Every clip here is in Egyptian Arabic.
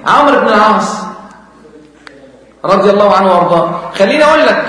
عمرو بن العاص رضي الله عنه وارضاه خليني اقول لك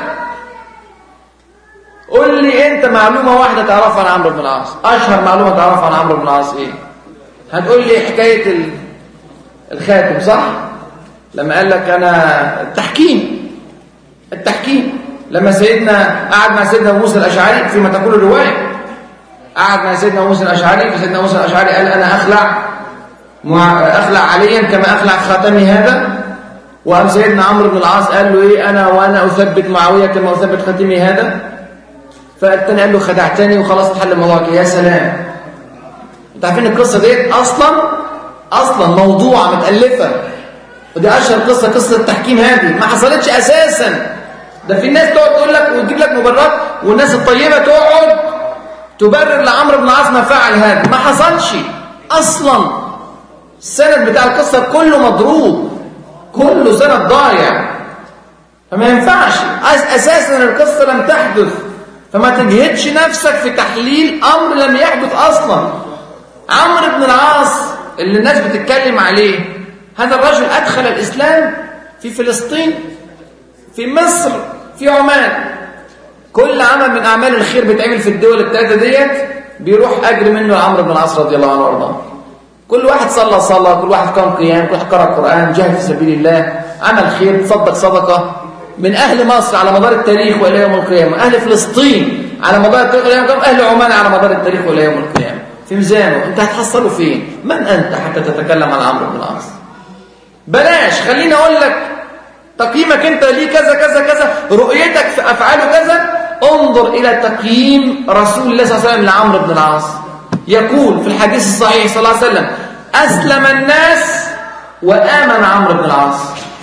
قول لي انت معلومه واحده تعرفها عن عمرو بن العاص اشهر معلومه تعرفها عن عمرو بن العاص ايه هتقول لي حكايه ال- الخاتم صح لما قال لك انا التحكيم التحكيم لما سيدنا قعد مع سيدنا أبو موسى الاشعري فيما تقول الروايه قعد مع سيدنا أبو موسى الاشعري فسيدنا أبو موسى الاشعري قال انا اخلع مع اخلع عليا كما اخلع خاتمي هذا وقام سيدنا عمرو بن العاص قال له ايه انا وانا اثبت معاويه كما اثبت خاتمي هذا فالتاني قال له خدعتني وخلاص اتحل الموضوع كده. يا سلام انتوا عارفين القصه ديت اصلا اصلا موضوعه متالفه ودي اشهر قصه قصه التحكيم هذه ما حصلتش اساسا ده في ناس تقعد تقول لك وتجيب لك مبررات والناس الطيبه تقعد تبرر لعمرو بن العاص ما فعل هذا ما حصلش اصلا السند بتاع القصه كله مضروب كله سند ضايع فما ينفعش أس- اساسا القصه لم تحدث فما تجهدش نفسك في تحليل امر لم يحدث اصلا عمرو بن العاص اللي الناس بتتكلم عليه هذا الرجل ادخل الاسلام في فلسطين في مصر في عمان كل عمل من اعمال الخير بيتعمل في الدول الثلاثه ديت بيروح اجر منه عمرو بن العاص رضي الله عنه وارضاه كل واحد صلى صلاه كل واحد قام قيام كل واحد قرأ القرآن جاهد في سبيل الله عمل خير تصدق صدقة من أهل مصر على مدار التاريخ وإلى يوم القيامة أهل فلسطين على مدار التاريخ وإلى يوم القيامة أهل عمان على مدار التاريخ وإلى يوم القيامة في ميزانه أنت هتحصله فين من أنت حتى تتكلم عن عمرو بن العاص بلاش خليني أقول لك تقييمك أنت ليه كذا كذا كذا رؤيتك في أفعاله كذا انظر إلى تقييم رسول الله صلى الله عليه وسلم لعمرو بن العاص يقول في الحديث الصحيح صلى الله عليه وسلم أسلم الناس وآمن عمرو بن العاص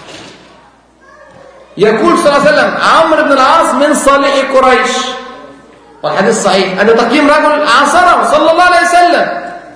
يقول صلى الله عليه وسلم عمرو بن العاص من صالح قريش والحديث صحيح هذا تقييم رجل عاصره صلى الله عليه وسلم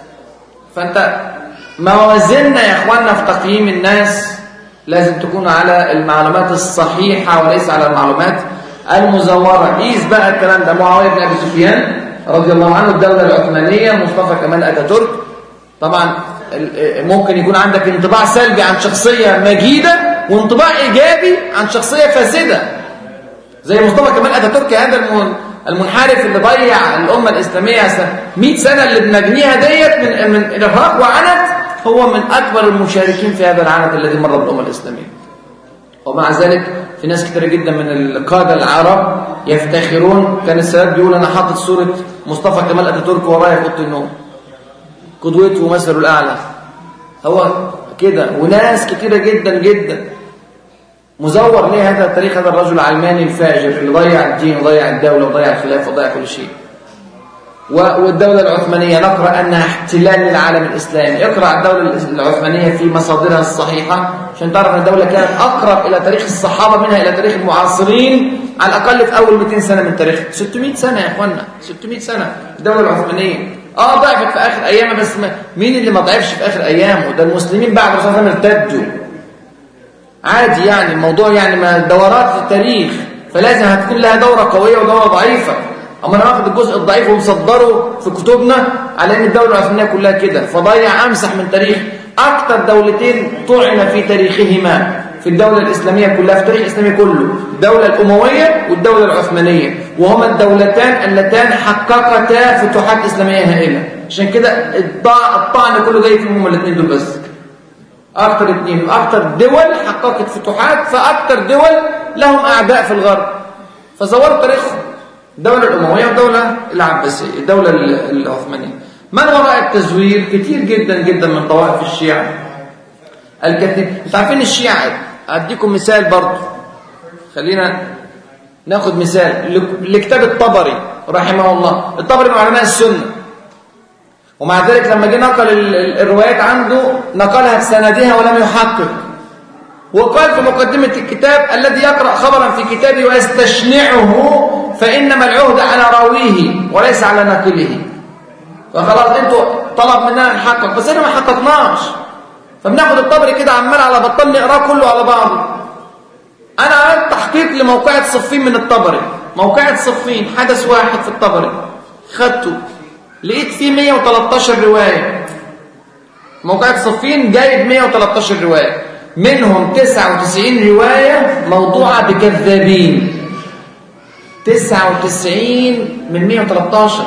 فأنت موازننا يا إخواننا في تقييم الناس لازم تكون على المعلومات الصحيحة وليس على المعلومات المزورة قيس بقى الكلام ده معاوية بن أبي سفيان رضي الله عنه الدولة العثمانية مصطفى كمال أتاتورك طبعا ال- ممكن يكون عندك انطباع سلبي عن شخصية مجيدة وانطباع إيجابي عن شخصية فاسدة زي مصطفى كمال أتاتورك هذا المن- المنحرف اللي ضيع الأمة الإسلامية س- 100 سنة اللي بنجنيها ديت من من إرهاق وعنت هو من أكبر المشاركين في هذا العنت الذي مر بالأمة الإسلامية ومع ذلك في ناس كتير جدا من القادة العرب يفتخرون كان السادات بيقول أنا حاطط صورة مصطفى كمال أتاتورك ورايا في أوضة النوم قدوته ومثله الأعلى هو كده وناس كتيرة جدا جدا مزور ليه هذا التاريخ هذا الرجل العلماني الفاجر اللي ضيع الدين وضيع الدولة وضيع الخلافة وضيع كل شيء و- والدولة العثمانية نقرأ أنها احتلال للعالم الإسلامي اقرأ الدولة العثمانية في مصادرها الصحيحة عشان تعرف أن الدولة كانت أقرب إلى تاريخ الصحابة منها إلى تاريخ المعاصرين على الأقل في أول 200 سنة من تاريخ 600 سنة يا إخوانا 600 سنة الدولة العثمانية آه ضعفت في آخر أيامها بس ما مين اللي ما ضعفش في آخر أيامه ده المسلمين بعد الرسول صلى الله عليه وسلم ارتدوا عادي يعني الموضوع يعني ما دورات في التاريخ فلازم هتكون لها دورة قوية ودورة ضعيفة أما أنا واخد الجزء الضعيف ومصدره في كتبنا على أن الدولة العثمانية كلها كده فضيع أمسح من تاريخ أكثر دولتين طعن في تاريخهما في الدولة الإسلامية كلها في التاريخ الإسلامي كله الدولة الأموية والدولة العثمانية وهما الدولتان اللتان حققتا فتوحات إسلامية هائلة عشان كده الطع- الطعن كله جاي فيهم هما الاثنين دول بس أكتر اتنين أكتر دول حققت فتوحات فأكتر دول لهم أعداء في الغرب فزوروا تاريخهم الدولة الأموية والدولة العباسية الدولة ال- العثمانية من وراء التزوير كتير جدا جدا من طوائف الشيعة الكثير انت عارفين الشيعة أديكم مثال برضو خلينا ناخد مثال ل- لكتاب الطبري رحمه الله الطبري من علماء السنة ومع ذلك لما جه نقل ال- ال- الروايات عنده نقلها بسندها ولم يحقق وقال في مقدمة الكتاب الذي يقرأ خبرا في كتابه ويستشنعه فإنما العهد على راويه وليس على ناقله فخلاص انتوا طلب مننا نحقق بس احنا ما حققناش فبناخد الطبري كده عمال على بطال نقراه كله على بعضه انا عملت تحقيق لموقعة صفين من الطبري موقعة صفين حدث واحد في الطبري خدته لقيت فيه 113 رواية موقعة صفين جايب 113 رواية منهم 99 رواية موضوعة بكذابين 99 من 113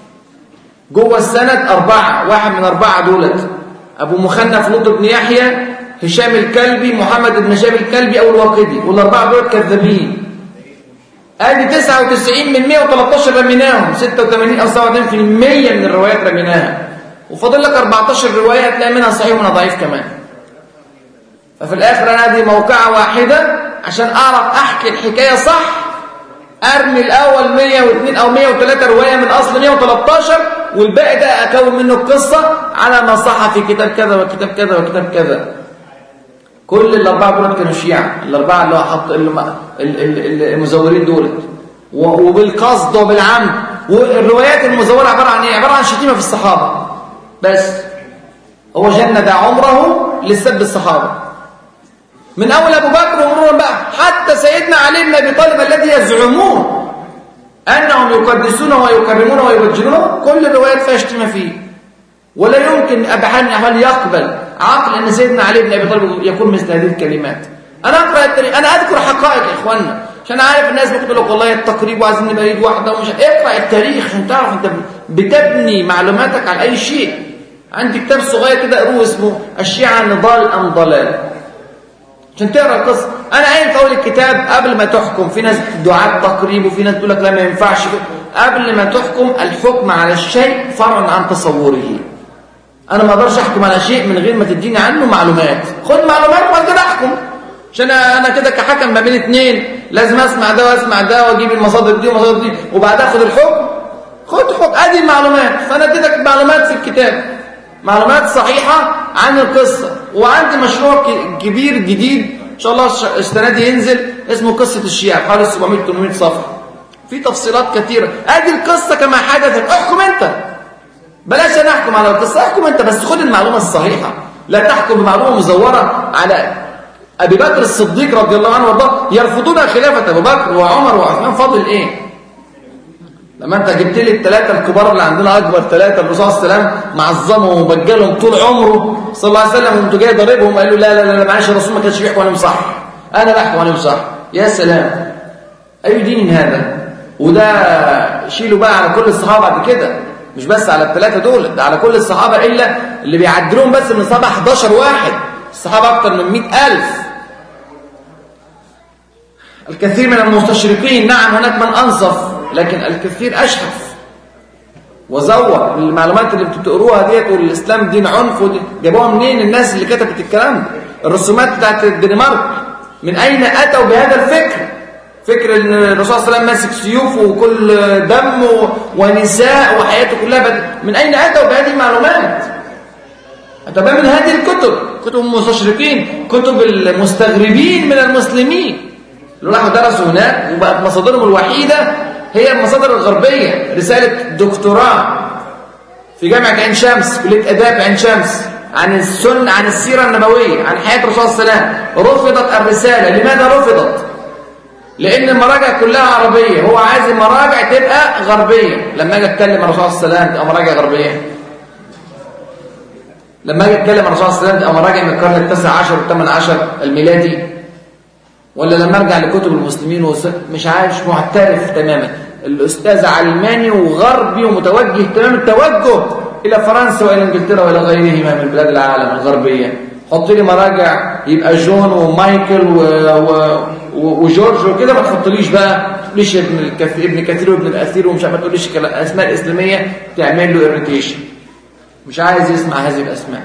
جوه السند أربعة واحد من أربعة دولت أبو مخنف لوط بن يحيى هشام الكلبي محمد بن هشام الكلبي أو الواقدي والأربعة دول كذابين ادي 99 من 113 رميناهم 86 او 87% من الروايات رميناها وفاضل لك 14 روايه تلاقي منها صحيح ومنها ضعيف كمان ففي الاخر انا ادي موقعه واحده عشان اعرف احكي الحكايه صح ارمي الاول 102 او 103 روايه من اصل 113 والباقي ده اكون منه القصه على ما صح في كتاب كذا وكتاب كذا وكتاب كذا كل الاربعه دول كانوا شيعه الاربعه اللي هو حط اللي المزورين دول وبالقصد وبالعمد والروايات المزوره عباره عن ايه عباره عن شتيمه في الصحابه بس هو جند عمره لسب الصحابه من اول ابو بكر ومرورا بقى حتى سيدنا علي بن ابي طالب الذي يزعمون انهم يقدسونه ويكرمونه ويبجلونه كل الروايات فيها شتيمه فيه ولا يمكن بحال من الاحوال يقبل عقل ان سيدنا علي بن ابي طالب يكون مثل هذه الكلمات انا اقرا التاريخ انا اذكر حقائق يا اخوانا عشان عارف الناس بتقول لك والله التقريب وعايزين نبقى ايد واحده ومش اقرا التاريخ عشان تعرف انت بتبني معلوماتك على اي شيء عندي كتاب صغير كده اقروه اسمه الشيعة نضال ام ضلال عشان تقرا القصه انا قايل في اول الكتاب قبل ما تحكم في ناس دعاة تقريب وفي ناس تقول لك لا ما ينفعش قبل ما تحكم الحكم على الشيء فرعا عن تصوره انا ما اقدرش احكم على شيء من غير ما تديني عنه معلومات خد معلومات وبعد كده احكم عشان انا كده كحكم ما بين اثنين لازم اسمع ده واسمع ده واجيب المصادر دي والمصادر دي وبعدها اخد الحكم خد حكم ادي المعلومات فانا اديتك معلومات في الكتاب معلومات صحيحه عن القصه وعندي مشروع كبير جديد ان شاء الله السنه دي ينزل اسمه قصه الشيعة حوالي 700 800 صفحه في تفصيلات كثيره ادي القصه كما حدثت احكم انت بلاش انا احكم على القصه احكم انت بس خد المعلومه الصحيحه لا تحكم بمعلومه مزوره على ابي بكر الصديق رضي الله عنه وارضاه يرفضون خلافه ابو بكر وعمر وعثمان فاضل ايه لما انت جبت لي الثلاثه الكبار اللي عندنا اكبر ثلاثه الرسول صلى الله عليه وسلم معظمهم وبجلهم طول عمره صلى الله عليه وسلم وانت جاي ضاربهم قال له لا لا لا معلش الرسول ما كانش بيحكم عليهم صح انا بحكم عليهم صح يا سلام اي دين هذا وده شيله بقى على كل الصحابه بعد كده مش بس على الثلاثة دول ده على كل الصحابة إلا اللي بيعدلون بس من الصحابة 11 واحد الصحابة أكثر من 100 ألف الكثير من المستشرقين نعم هناك من أنصف لكن الكثير أشحف وزور المعلومات اللي بتقروها ديت والإسلام دين عنف ودي جابوها منين الناس اللي كتبت الكلام ده الرسومات بتاعت الدنمارك من أين أتوا بهذا الفكر فكر ان الرسول صلى الله عليه وسلم ماسك سيوف وكل دم ونساء وحياته كلها بد... من اين اتوا بهذه المعلومات اتوا من هذه الكتب كتب المستشرقين كتب المستغربين من المسلمين اللي راحوا درسوا هناك وبقت مصادرهم الوحيده هي المصادر الغربيه رساله دكتوراه في جامعه عين شمس كليه اداب عين شمس عن السنه عن السيره النبويه عن حياه الرسول صلى الله عليه وسلم رفضت الرساله لماذا رفضت لأن المراجع كلها عربية هو عايز المراجع تبقى غربية لما أجي أتكلم عن الرسول صلى الله عليه وسلم تبقى مراجع غربية لما أجي أتكلم عن الرسول صلى الله عليه وسلم تبقى مراجع من القرن التاسع عشر والثامن عشر الميلادي ولا لما أرجع لكتب المسلمين مش عارف مش معترف تماما الأستاذ علماني وغربي ومتوجه تمام التوجه إلى فرنسا وإلى إنجلترا وإلى غيرهما من بلاد العالم الغربية حط لي مراجع يبقى جون ومايكل و... و... وجورج وكده ما تحطليش بقى ليش ابن الكثير ابن كثير وابن الاثير ومش عارف ما تقوليش الاسماء الاسلاميه تعمل له اريتيشن مش عايز يسمع هذه الاسماء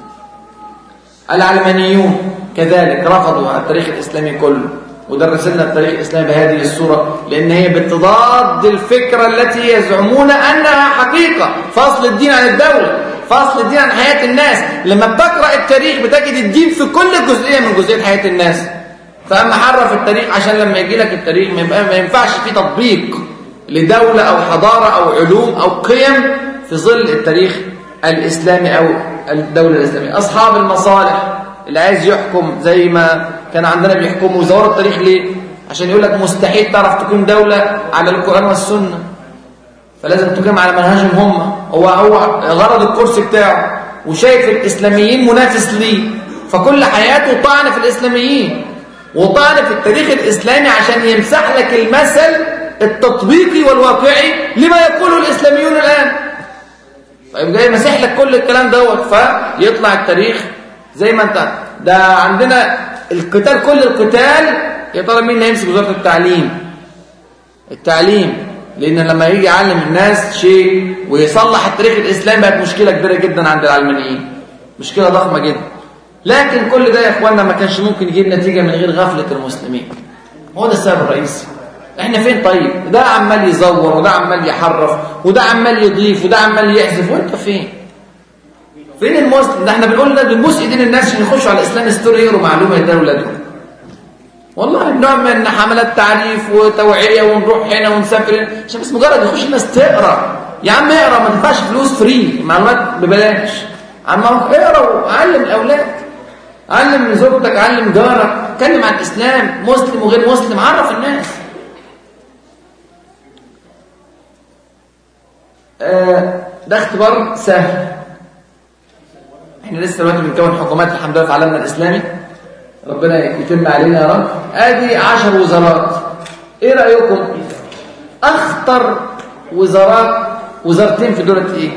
العلمانيون كذلك رفضوا التاريخ الاسلامي كله ودرس لنا التاريخ الاسلامي بهذه الصوره لان هي بتضاد الفكره التي يزعمون انها حقيقه فصل الدين عن الدوله فصل الدين عن حياه الناس لما بتقرا التاريخ بتجد الدين في كل جزئيه من جزئيات حياه الناس فأما حرف التاريخ عشان لما يجي لك التاريخ ما ينفعش فيه تطبيق لدولة أو حضارة أو علوم أو قيم في ظل التاريخ الإسلامي أو الدولة الإسلامية أصحاب المصالح اللي عايز يحكم زي ما كان عندنا بيحكموا زوروا التاريخ ليه عشان يقول لك مستحيل تعرف تكون دولة على القرآن والسنة فلازم تقيم على منهجهم هم هو هو غرض الكرسي بتاعه وشايف الإسلاميين منافس ليه فكل حياته طعن في الإسلاميين وطعن في التاريخ الإسلامي عشان يمسح لك المثل التطبيقي والواقعي لما يقوله الإسلاميون الآن طيب جاي مسح لك كل الكلام دوت فيطلع التاريخ زي ما انت ده عندنا القتال كل القتال يا ترى مين اللي هيمسك وزاره التعليم التعليم لان لما يجي يعلم الناس شيء ويصلح التاريخ الاسلامي بقت مشكله كبيره جدا عند العلمانيين مشكله ضخمه جدا لكن كل ده يا اخواننا ما كانش ممكن يجيب نتيجه من غير غفله المسلمين هو ده السبب الرئيسي احنا فين طيب ده عمال يزور وده عمال يحرف وده عمال يضيف وده عمال يحذف وانت فين فين المسلم ده احنا بنقول ده بنبوس ايدين الناس عشان يخشوا على الاسلام ستوري يقروا معلومه يدوا لاولادهم والله بنوع من حملات تعريف وتوعيه ونروح هنا ونسافر عشان بس مجرد يخش الناس تقرا يا عم اقرا ما تدفعش فلوس فري معلومات ببلاش عم اقرا وعلم الاولاد علم زوجتك علم جارك اتكلم عن الاسلام مسلم وغير مسلم عرف الناس آه ده اختبار سهل احنا لسه دلوقتي بنكون حكومات الحمد لله في عالمنا الاسلامي ربنا يتم علينا يا رب ادي 10 وزارات ايه رايكم اخطر وزارات وزارتين في دوله ايه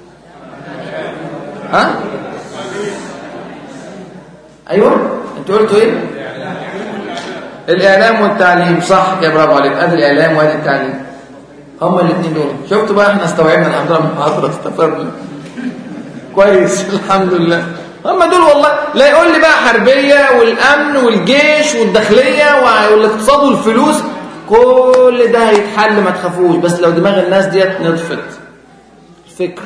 ها ايوه انتوا قلتوا ايه الاعلام والتعليم صح يا برافو عليك ادي الاعلام وادي التعليم هما الاثنين دول شفتوا بقى احنا استوعبنا الحمد لله من محاضره استفدنا كويس الحمد لله هم دول والله لا يقول لي بقى حربية والأمن والجيش والداخلية والاقتصاد والفلوس كل ده هيتحل ما تخافوش بس لو دماغ الناس ديت نطفت الفكر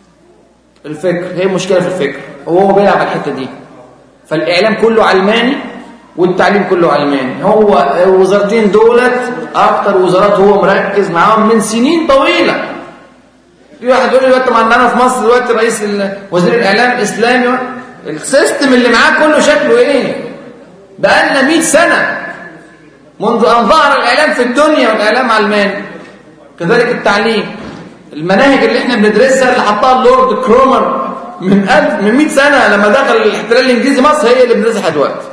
الفكر هي مشكلة في الفكر وهو بيلعب على الحتة دي فالإعلام كله علماني والتعليم كله علماني هو وزارتين دولت أكتر وزارات هو مركز معاهم من سنين طويلة في واحد يقول لي دلوقتي ما عندنا في مصر دلوقتي رئيس وزير الاعلام الاسلامي السيستم اللي معاه كله شكله ايه بقى لنا 100 سنه منذ ان ظهر الاعلام في الدنيا والاعلام علماني كذلك التعليم المناهج اللي احنا بندرسها اللي حطها اللورد كرومر من ألف من 100 سنه لما دخل الاحتلال الانجليزي مصر هي اللي بندرسها دلوقتي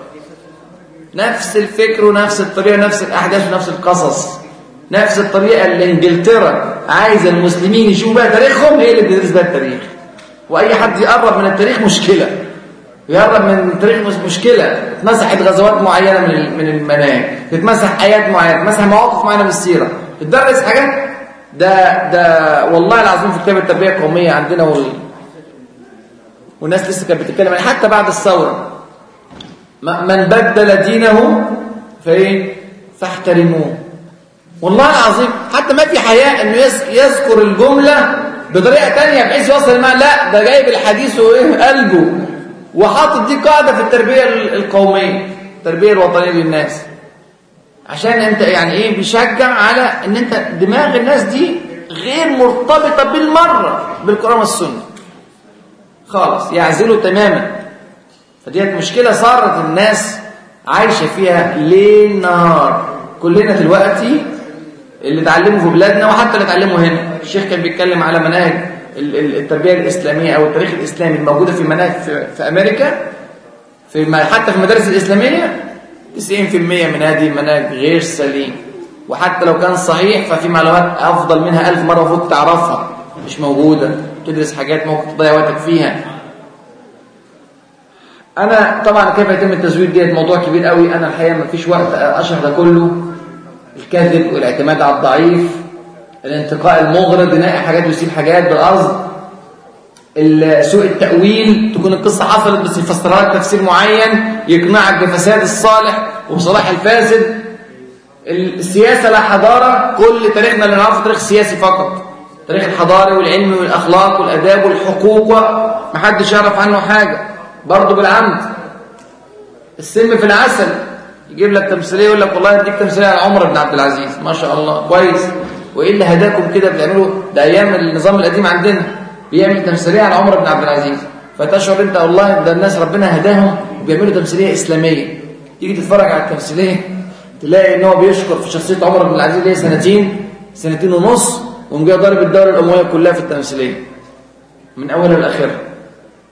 نفس الفكر ونفس الطريقه نفس الاحداث ونفس القصص نفس الطريقة اللي انجلترا عايزة المسلمين يشوفوا بها تاريخهم هي اللي بتدرس بها التاريخ واي حد يقرب من التاريخ مشكلة يقرب من التاريخ مشكلة اتمسحت غزوات معينة من من المناهج تتمسح آيات معينة تتمسح مواقف معينة من السيرة تدرس حاجات ده ده والله العظيم في كتاب التربية القومية عندنا وال... والناس لسه كانت بتتكلم حتى بعد الثورة من بدل دينه فايه فاحترموه والله العظيم حتى ما في حياء انه يذكر الجملة بطريقة تانية بحيث يوصل المعنى لا ده جايب الحديث وايه قلبه وحاطط دي قاعدة في التربية القومية التربية الوطنية للناس عشان انت يعني ايه بيشجع على ان انت دماغ الناس دي غير مرتبطة بالمرة بالقرآن والسنة خالص يعزلوا تماما فديت مشكلة صارت الناس عايشة فيها ليل نهار كلنا دلوقتي اللي اتعلموا في بلادنا وحتى اللي اتعلموا هنا الشيخ كان بيتكلم على مناهج التربية الإسلامية أو التاريخ الإسلامي الموجودة في مناهج في, في أمريكا في حتى في المدارس الإسلامية 90% من هذه المناهج غير سليم وحتى لو كان صحيح ففي معلومات أفضل منها ألف مرة المفروض تعرفها مش موجودة تدرس حاجات ممكن تضيع وقتك فيها أنا طبعا كيف يتم التزوير ديت موضوع كبير قوي أنا الحقيقة ما فيش وقت أشرح ده كله الكذب والاعتماد على الضعيف الانتقاء المغرض ينقي حاجات ويسيب حاجات بالقصد سوء التأويل تكون القصة حصلت بس يفسرها لك تفسير معين يقنعك بفساد الصالح وبصلاح الفاسد السياسة لا حضارة كل تاريخنا اللي نعرفه تاريخ سياسي فقط تاريخ الحضاري والعلم والأخلاق والأداب والحقوق محدش يعرف عنه حاجة برضه بالعمد السم في العسل يجيب لك تمثيليه يقول لك والله اديك تمثيليه على عمر بن عبد العزيز ما شاء الله كويس وايه اللي هداكم كده بتعملوا ده ايام النظام القديم عندنا بيعمل تمثيليه على عمر بن عبد العزيز فتشعر انت والله ده الناس ربنا هداهم وبيعملوا تمثيليه اسلاميه تيجي تتفرج على التمثيليه تلاقي ان هو بيشكر في شخصيه عمر بن العزيز ليه سنتين سنتين ونص وقام جاي ضارب الدوله الامويه كلها في التمثيليه من اولها لاخرها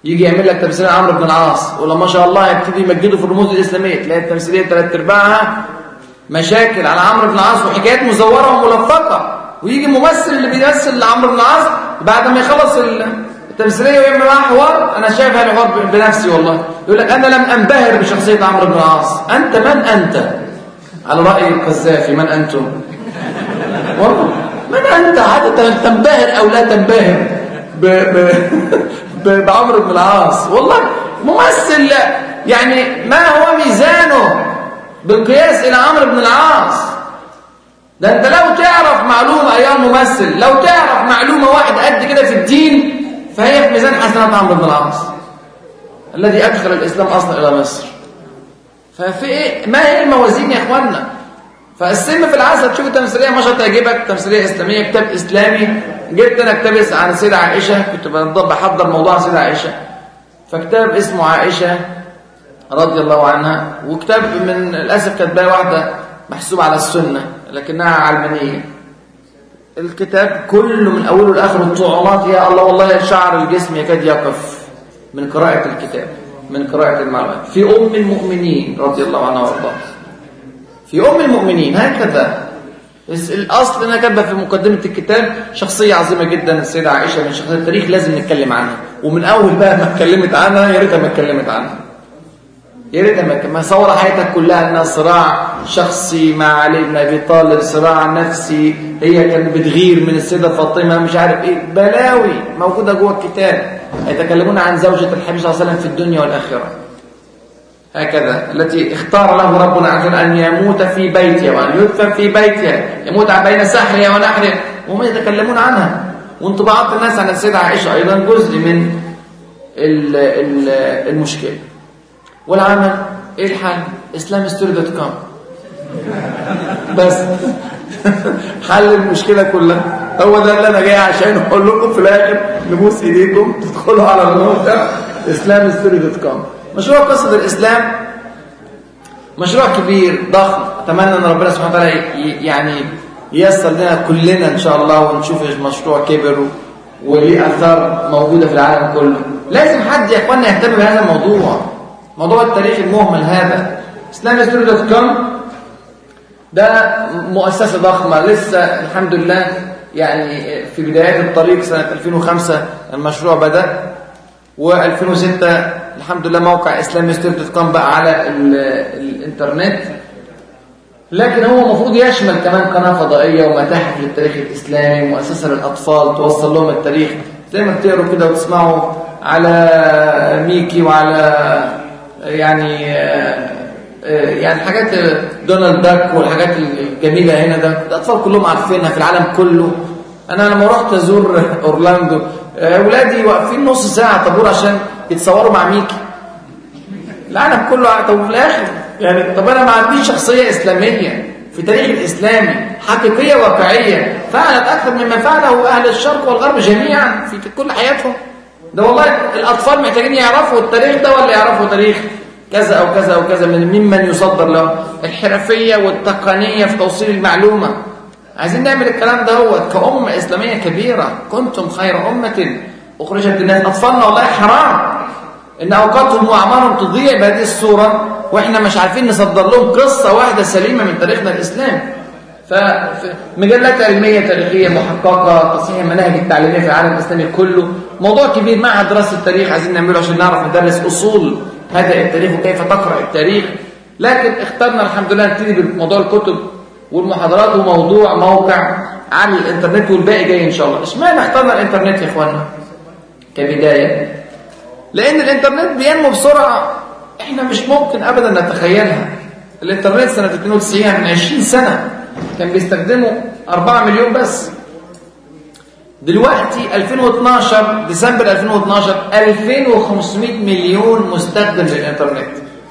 يجي يعمل لك تمثيليه عمرو بن العاص ولا ما شاء الله يبتدي يمجده في الرموز الاسلاميه تلاقي التمثيليه ثلاث ارباعها مشاكل على عمرو بن العاص وحكايات مزوره وملفقه ويجي الممثل اللي بيمثل لعمرو بن العاص بعد ما يخلص التمثيليه ويعمل معاه حوار انا شايف هذا الحوار بنفسي والله يقول لك انا لم انبهر بشخصيه عمرو بن العاص انت من انت على راي القذافي من انتم والله من انت حتى تنبهر او لا تنبهر ب... ب... بعمرو بن العاص والله ممثل يعني ما هو ميزانه بالقياس الى عمرو بن العاص ده انت لو تعرف معلومه ايها الممثل لو تعرف معلومه واحد قد كده في الدين فهي في ميزان حسنات عمرو بن العاص الذي ادخل الاسلام اصلا الى مصر ففي ايه ما هي الموازين يا اخوانا فالسم في العسل تشوف التمثيليه ما شاء تعجبك تمثيليه اسلاميه كتاب اسلامي جبت انا كتاب عن السيده عائشه كنت بحضر موضوع السيده عائشه فكتاب اسمه عائشه رضي الله عنها وكتاب من الاسف كاتباه واحده محسوب على السنه لكنها علمانيه الكتاب كله من اوله لاخره الطعومات يا الله والله شعر الجسم يكاد يقف من قراءه الكتاب من قراءه المعلومات في ام المؤمنين رضي الله عنها وارضاها في ام المؤمنين هكذا الاصل انها كاتبه في مقدمه الكتاب شخصيه عظيمه جدا السيده عائشه من شخصيات التاريخ لازم نتكلم عنها ومن اول بقى ما اتكلمت عنها يا ريتها ما اتكلمت عنها يا ريتها ما ما صور حياتك كلها انها صراع شخصي مع علي بن ابي طالب صراع نفسي هي كانت بتغير من السيده فاطمه مش عارف ايه بلاوي موجوده جوه الكتاب يتكلمون عن زوجة الحبيب صلى الله عليه وسلم في الدنيا والآخرة هكذا التي اختار له ربنا عز وجل أن يموت في بيتها وأن يدفن في بيتها يموت بين سحرها ونحرها وهم يتكلمون عنها وانطباعات الناس عن السيدة عائشة أيضا جزء من المشكلة والعمل ايه الحل islamstory.com بس حل المشكلة كلها هو ده اللي انا جاي عشان اقول لكم في الاخر نبوس ايديكم تدخلوا على الموقع islamstory.com مشروع قصة الاسلام مشروع كبير ضخم اتمنى ان ربنا سبحانه وتعالى يعني ييسر لنا كلنا ان شاء الله ونشوف المشروع كبر وليه اثار موجوده في العالم كله لازم حد يا اخوانا يهتم بهذا الموضوع موضوع التاريخ المهمل هذا islamstory.com ده مؤسسة ضخمة لسه الحمد لله يعني في بدايات الطريق سنة 2005 المشروع بدأ و2006 الحمد لله موقع اسلامي كوم بقى على الانترنت لكن هو المفروض يشمل كمان قناة فضائية ومتاحف للتاريخ الإسلامي مؤسسة للأطفال توصل لهم التاريخ زي ما بتقروا كده وتسمعوا على ميكي وعلى يعني يعني حاجات دونالد داك والحاجات الجميلة هنا ده الأطفال كلهم عارفينها في العالم كله أنا لما رحت أزور أورلاندو أولادي واقفين نص ساعة طابور عشان يتصوروا مع ميكي العالم كله طب في الآخر يعني طب أنا ما عنديش شخصية إسلامية في تاريخ الإسلامي حقيقية واقعية فعلت أكثر مما فعله أهل الشرق والغرب جميعا في كل حياتهم ده والله الأطفال محتاجين يعرفوا التاريخ ده ولا يعرفوا تاريخ كذا أو كذا أو كذا من ممن يصدر له الحرفية والتقنية في توصيل المعلومة عايزين نعمل الكلام ده هو كأمة إسلامية كبيرة كنتم خير أمة أخرجت للناس أطفالنا والله حرام إن أوقاتهم وأعمارهم تضيع بهذه الصورة وإحنا مش عارفين نصدر لهم قصة واحدة سليمة من تاريخنا الإسلامي فمجلات علمية تاريخية محققة تصحيح المناهج التعليمية في العالم الإسلامي كله موضوع كبير مع دراسة التاريخ عايزين نعمله عشان نعرف ندرس أصول هذا التاريخ وكيف تقرأ التاريخ لكن اخترنا الحمد لله نبتدي بموضوع الكتب والمحاضرات وموضوع موقع على الانترنت والباقي جاي ان شاء الله اشمعنى اخترنا الانترنت يا اخوانا كبدايه لان الانترنت بينمو بسرعه احنا مش ممكن ابدا نتخيلها الانترنت سنه 92 من 20 سنه كان بيستخدمه 4 مليون بس دلوقتي 2012 ديسمبر 2012 2500 مليون مستخدم للانترنت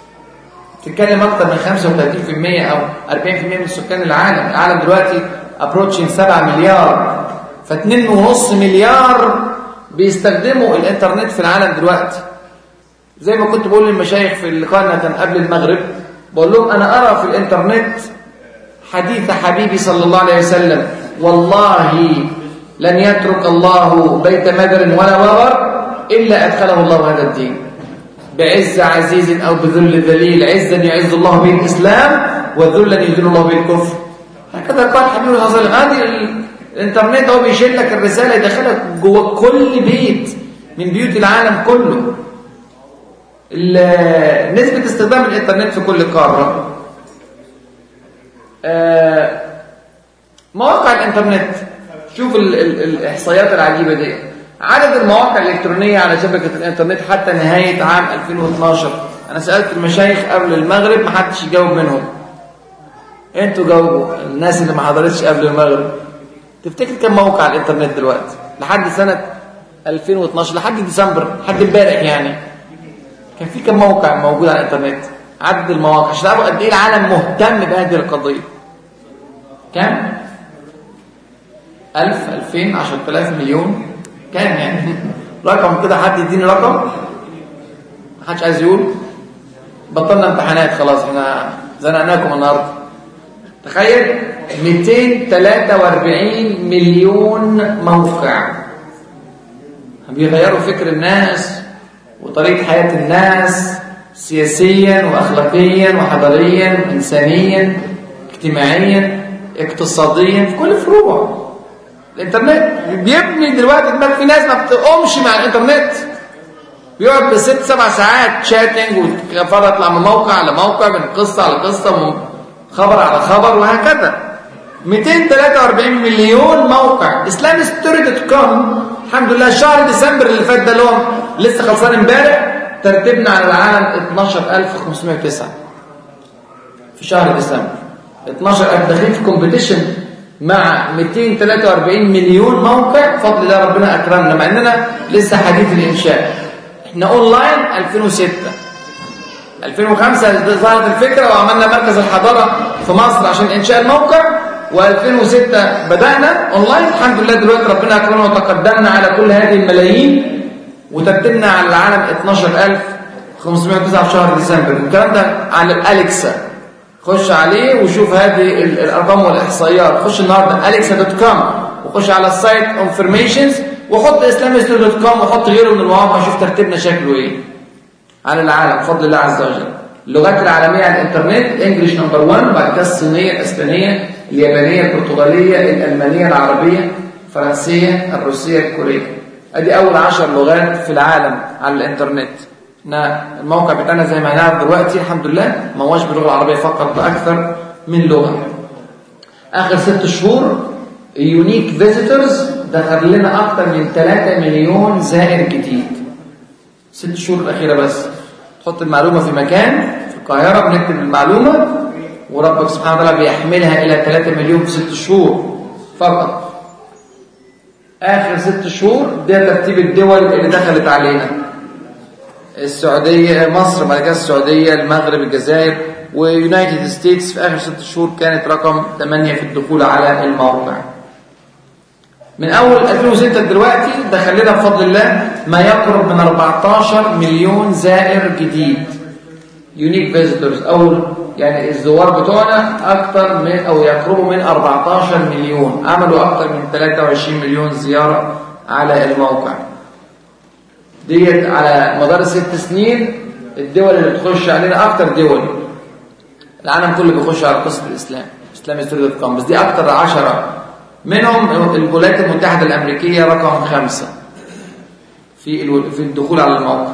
تتكلم اكتر من 35% او 40% من سكان العالم العالم دلوقتي ابروتشين 7 مليار ف2.5 مليار بيستخدموا الانترنت في العالم دلوقتي زي ما كنت بقول للمشايخ في اللقاء كان قبل المغرب بقول لهم انا ارى في الانترنت حديث حبيبي صلى الله عليه وسلم والله لن يترك الله بيت مدر ولا وبر إلا أدخله الله هذا الدين بعز عزيز أو بذل ذليل عزا يعز الله به الإسلام وذلا يذل الله به الكفر هكذا قال حبيب الله صلى الله عليه وسلم الانترنت هو بيشيل لك الرسالة يدخلك جوه كل بيت من بيوت العالم كله نسبة استخدام الانترنت في كل قارة آه، مواقع الانترنت شوف ال ال الاحصائيات العجيبة دي عدد المواقع الإلكترونية على شبكة الانترنت حتى نهاية عام 2012 أنا سألت المشايخ قبل المغرب ما حدش يجاوب منهم انتوا جاوبوا الناس اللي ما حضرتش قبل المغرب تفتكر كم موقع على الانترنت دلوقتي لحد سنة 2012 لحد ديسمبر لحد امبارح يعني كان في كم موقع موجود على الانترنت عدد المواقع عشان تعرفوا قد ايه العالم مهتم بهذه القضيه كم 1000 2000 10000 مليون كام يعني رقم كده حد يديني رقم ما حدش عايز يقول بطلنا امتحانات خلاص احنا زنقناكم النهارده تخيل 243 مليون موقع بيغيروا فكر الناس وطريقة حياة الناس سياسيا وأخلاقيا وحضاريا إنسانيا اجتماعيا اقتصاديا في كل فروع الانترنت بيبني دلوقتي دماغ في ناس ما بتقومش مع الانترنت بيقعد بست سبع ساعات شاتنج وفرة يطلع من موقع لموقع من قصة على قصة من خبر على خبر وهكذا 243 مليون موقع اسلام ستوري دوت كوم الحمد لله شهر ديسمبر اللي فات ده اللي هو لسه خلصان امبارح ترتيبنا على العالم 12509 في شهر ديسمبر 12000 داخلين في كومبيتيشن مع 243 مليون موقع بفضل الله ربنا اكرمنا مع اننا لسه حديث الانشاء احنا اونلاين 2006 2005 ظهرت الفكره وعملنا مركز الحضاره في مصر عشان انشاء الموقع و2006 بدانا اونلاين الحمد لله دلوقتي ربنا اكرمنا وتقدمنا على كل هذه الملايين وترتبنا على العالم 12509 في شهر ديسمبر الكلام ده على الاليكسا خش عليه وشوف هذه الارقام والاحصائيات خش النهارده اليكسا دوت كوم وخش على السايت انفورميشنز وحط اسلامي دوت كوم وحط غيره من المواقع شوف ترتيبنا شكله ايه على العالم بفضل الله عز وجل اللغات العالميه على الانترنت انجلش نمبر 1 بعد كده الصينيه الاسبانيه اليابانيه البرتغاليه الالمانيه العربيه الفرنسيه الروسيه الكوريه ادي اول 10 لغات في العالم على الانترنت الموقع بتاعنا زي ما هنعرف دلوقتي الحمد لله ما هوش باللغه العربيه فقط باكثر من لغه اخر ست شهور يونيك فيزيتورز دخل لنا اكثر من 3 مليون زائر جديد ست شهور الاخيره بس تحط المعلومه في مكان في القاهره بنكتب المعلومه وربك سبحانه وتعالى بيحملها الى 3 مليون في ست شهور فقط اخر ست شهور ده ترتيب الدول اللي دخلت علينا السعودية مصر بعد كده السعودية المغرب الجزائر ويونايتد ستيتس في آخر ست شهور كانت رقم 8 في الدخول على الموقع من أول 2006 دلوقتي دخل لنا بفضل الله ما يقرب من 14 مليون زائر جديد يونيك فيزيتورز أو يعني الزوار بتوعنا أكثر من أو يقربوا من 14 مليون عملوا أكثر من 23 مليون زيارة على الموقع ديت على مدار ست سنين الدول اللي بتخش علينا اكتر دول العالم كله بيخش على قصه الاسلام اسلام ستوري دوت كوم بس دي اكتر عشرة منهم الولايات المتحده الامريكيه رقم خمسة في في الدخول على الموقع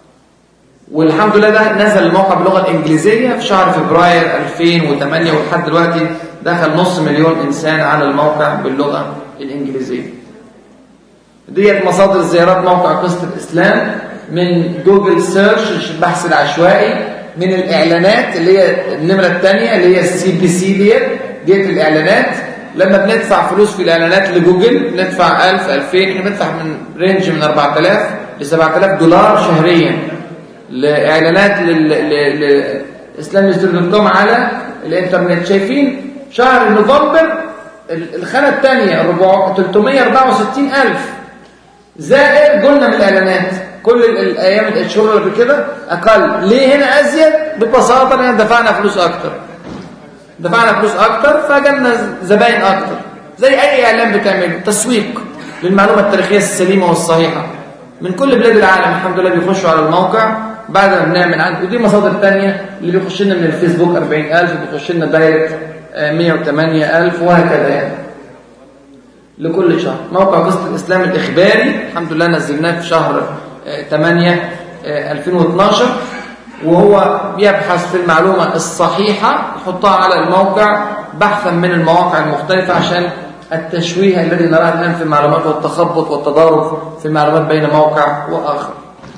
والحمد لله ده نزل الموقع باللغه الانجليزيه في شهر فبراير 2008 ولحد دلوقتي دخل نص مليون انسان على الموقع باللغه الانجليزيه ديت مصادر زيارات موقع قصة الإسلام من جوجل سيرش البحث العشوائي من الإعلانات اللي هي النمرة الثانية اللي هي السي بي سي ديت ديت الإعلانات لما بندفع فلوس في الإعلانات لجوجل بندفع 1000 2000 احنا بندفع من رينج من 4000 ل 7000 دولار شهريا لإعلانات لإسلام دوت كوم على الإنترنت شايفين شهر نوفمبر الخانة الثانية 364000 زائر قلنا من الاعلانات كل الايام الشهور اللي كده اقل ليه هنا ازيد ببساطه لان دفعنا فلوس اكتر دفعنا فلوس اكتر فجالنا زباين اكتر زي اي اعلان بتعمله تسويق للمعلومه التاريخيه السليمه والصحيحه من كل بلاد العالم الحمد لله بيخشوا على الموقع بعد ما بنعمل عند ودي مصادر تانية اللي بيخش لنا من الفيسبوك 40000 بيخش لنا دايركت 108000 وهكذا يعني لكل شهر موقع قسط الإسلام الإخباري الحمد لله نزلناه في شهر 8 2012 وهو بيبحث في المعلومة الصحيحة يحطها على الموقع بحثا من المواقع المختلفة عشان التشويه الذي نراه الآن في المعلومات والتخبط والتضارب في المعلومات بين موقع وآخر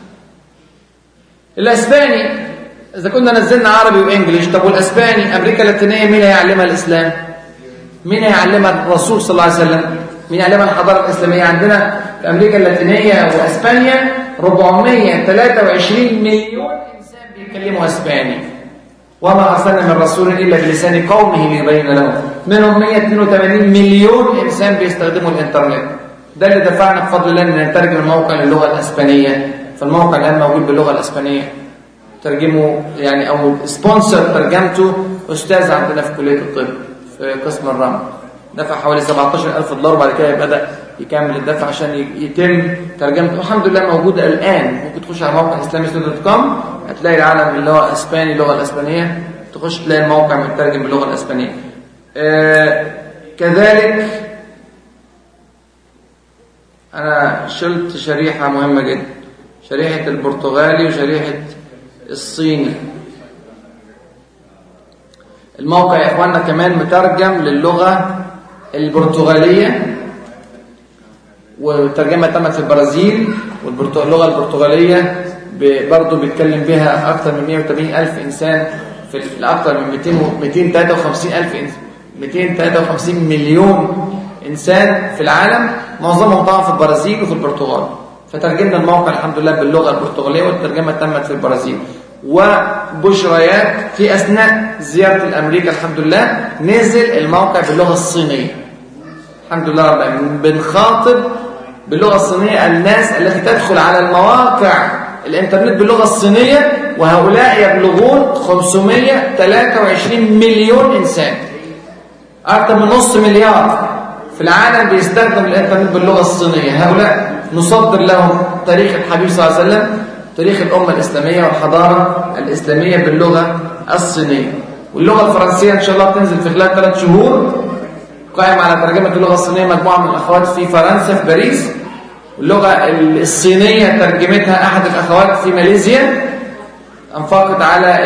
الأسباني إذا كنا نزلنا عربي وإنجليش طب والأسباني أمريكا اللاتينية مين هيعلمها الإسلام مين هيعلمها الرسول صلى الله عليه وسلم مين يعلمها الحضارة الإسلامية عندنا في أمريكا اللاتينية وأسبانيا 423 مليون إنسان بيتكلموا أسباني وما أرسلنا من رسول إلا بلسان قومه ليبين لهم منهم 182 مليون إنسان بيستخدموا الإنترنت ده اللي دفعنا بفضل الله أن نترجم الموقع للغة الأسبانية فالموقع الآن موجود باللغة الأسبانية ترجمه يعني أو سبونسر ترجمته أستاذ عندنا في كلية الطب في قسم الرمل دفع حوالي 17000 دولار وبعد كده بدأ يكمل الدفع عشان يتم ترجمته والحمد لله موجودة الآن ممكن تخش على موقع اسلامي دوت كوم هتلاقي العالم اللي هو اسباني اللغة الاسبانية تخش تلاقي الموقع مترجم باللغة الاسبانية آه كذلك أنا شلت شريحة مهمة جدا شريحة البرتغالي وشريحة الصيني الموقع يا إخواننا كمان مترجم للغة البرتغالية والترجمة تمت في البرازيل واللغة البرتغالية برضه بيتكلم بها أكثر من 180 ألف إنسان في أكثر من 200 253 ألف 253 مليون إنسان في العالم معظمهم طبعا في البرازيل وفي البرتغال فترجمنا الموقع الحمد لله باللغة البرتغالية والترجمة تمت في البرازيل وبشريات في أثناء زيارة الأمريكا الحمد لله نزل الموقع باللغة الصينية الحمد لله رب العالمين بنخاطب باللغة الصينية الناس التي تدخل على المواقع الانترنت باللغة الصينية وهؤلاء يبلغون 523 مليون إنسان أكثر من نص مليار في العالم بيستخدم الانترنت باللغة الصينية هؤلاء نصدر لهم تاريخ الحبيب صلى الله عليه وسلم تاريخ الأمة الإسلامية والحضارة الإسلامية باللغة الصينية واللغة الفرنسية إن شاء الله تنزل في خلال ثلاث شهور قائم على ترجمة اللغة الصينية مجموعة من الأخوات في فرنسا في باريس واللغة الصينية ترجمتها أحد الأخوات في ماليزيا أنفقت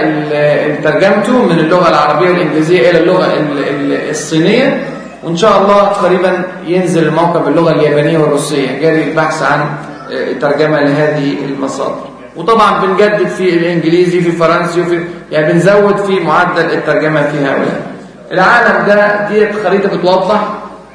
على ترجمته من اللغة العربية والإنجليزية إلى اللغة الصينية وإن شاء الله قريبا ينزل الموقع باللغة اليابانية والروسية جاري البحث عن ترجمة لهذه المصادر وطبعا بنجدد في الإنجليزي في فرنسي وفي يعني بنزود في معدل الترجمة في هؤلاء العالم ده دي خريطة بتوضح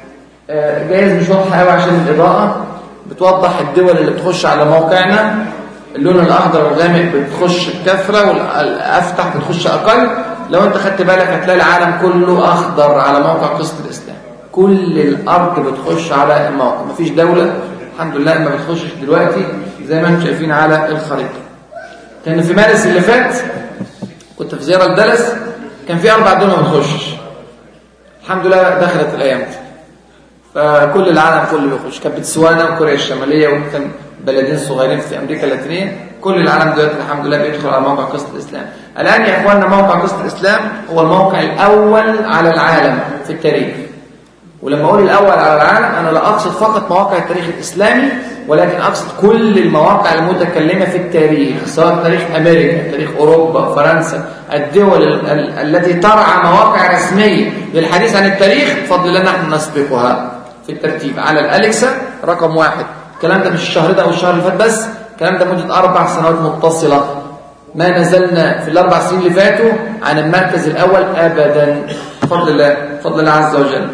جايز مش واضحة قوي عشان الإضاءة بتوضح الدول اللي بتخش على موقعنا اللون الأخضر والغامق بتخش بكثرة والأفتح بتخش أقل لو أنت خدت بالك هتلاقي العالم كله أخضر على موقع قسط الإسلام كل الأرض بتخش على الموقع مفيش دولة الحمد لله ما بتخشش دلوقتي زي ما انتم شايفين على الخريطة كان في مارس اللي فات كنت في زيارة لدلس كان في أربع دول ما بتخشش الحمد لله دخلت الأيام دي فكل العالم كله بيخش كانت بتسوانا وكوريا الشمالية وكان بلدين صغيرين في أمريكا اللاتينية كل العالم دلوقتي الحمد لله بيدخل على موقع قسط الإسلام الآن يا إخواننا موقع قسط الإسلام هو الموقع الأول على العالم في التاريخ ولما أقول الأول على العالم أنا لا أقصد فقط مواقع التاريخ الإسلامي ولكن أقصد كل المواقع المتكلمة في التاريخ سواء تاريخ أمريكا تاريخ أوروبا فرنسا الدول ال ال التي ترعى مواقع رسمية للحديث عن التاريخ بفضل الله نحن نسبقها في الترتيب على الأليكسا رقم واحد الكلام ده مش الشهر ده أو الشهر اللي فات بس الكلام ده مدة أربع سنوات متصلة ما نزلنا في الأربع سنين اللي فاتوا عن المركز الأول أبدا بفضل الله بفضل الله عز وجل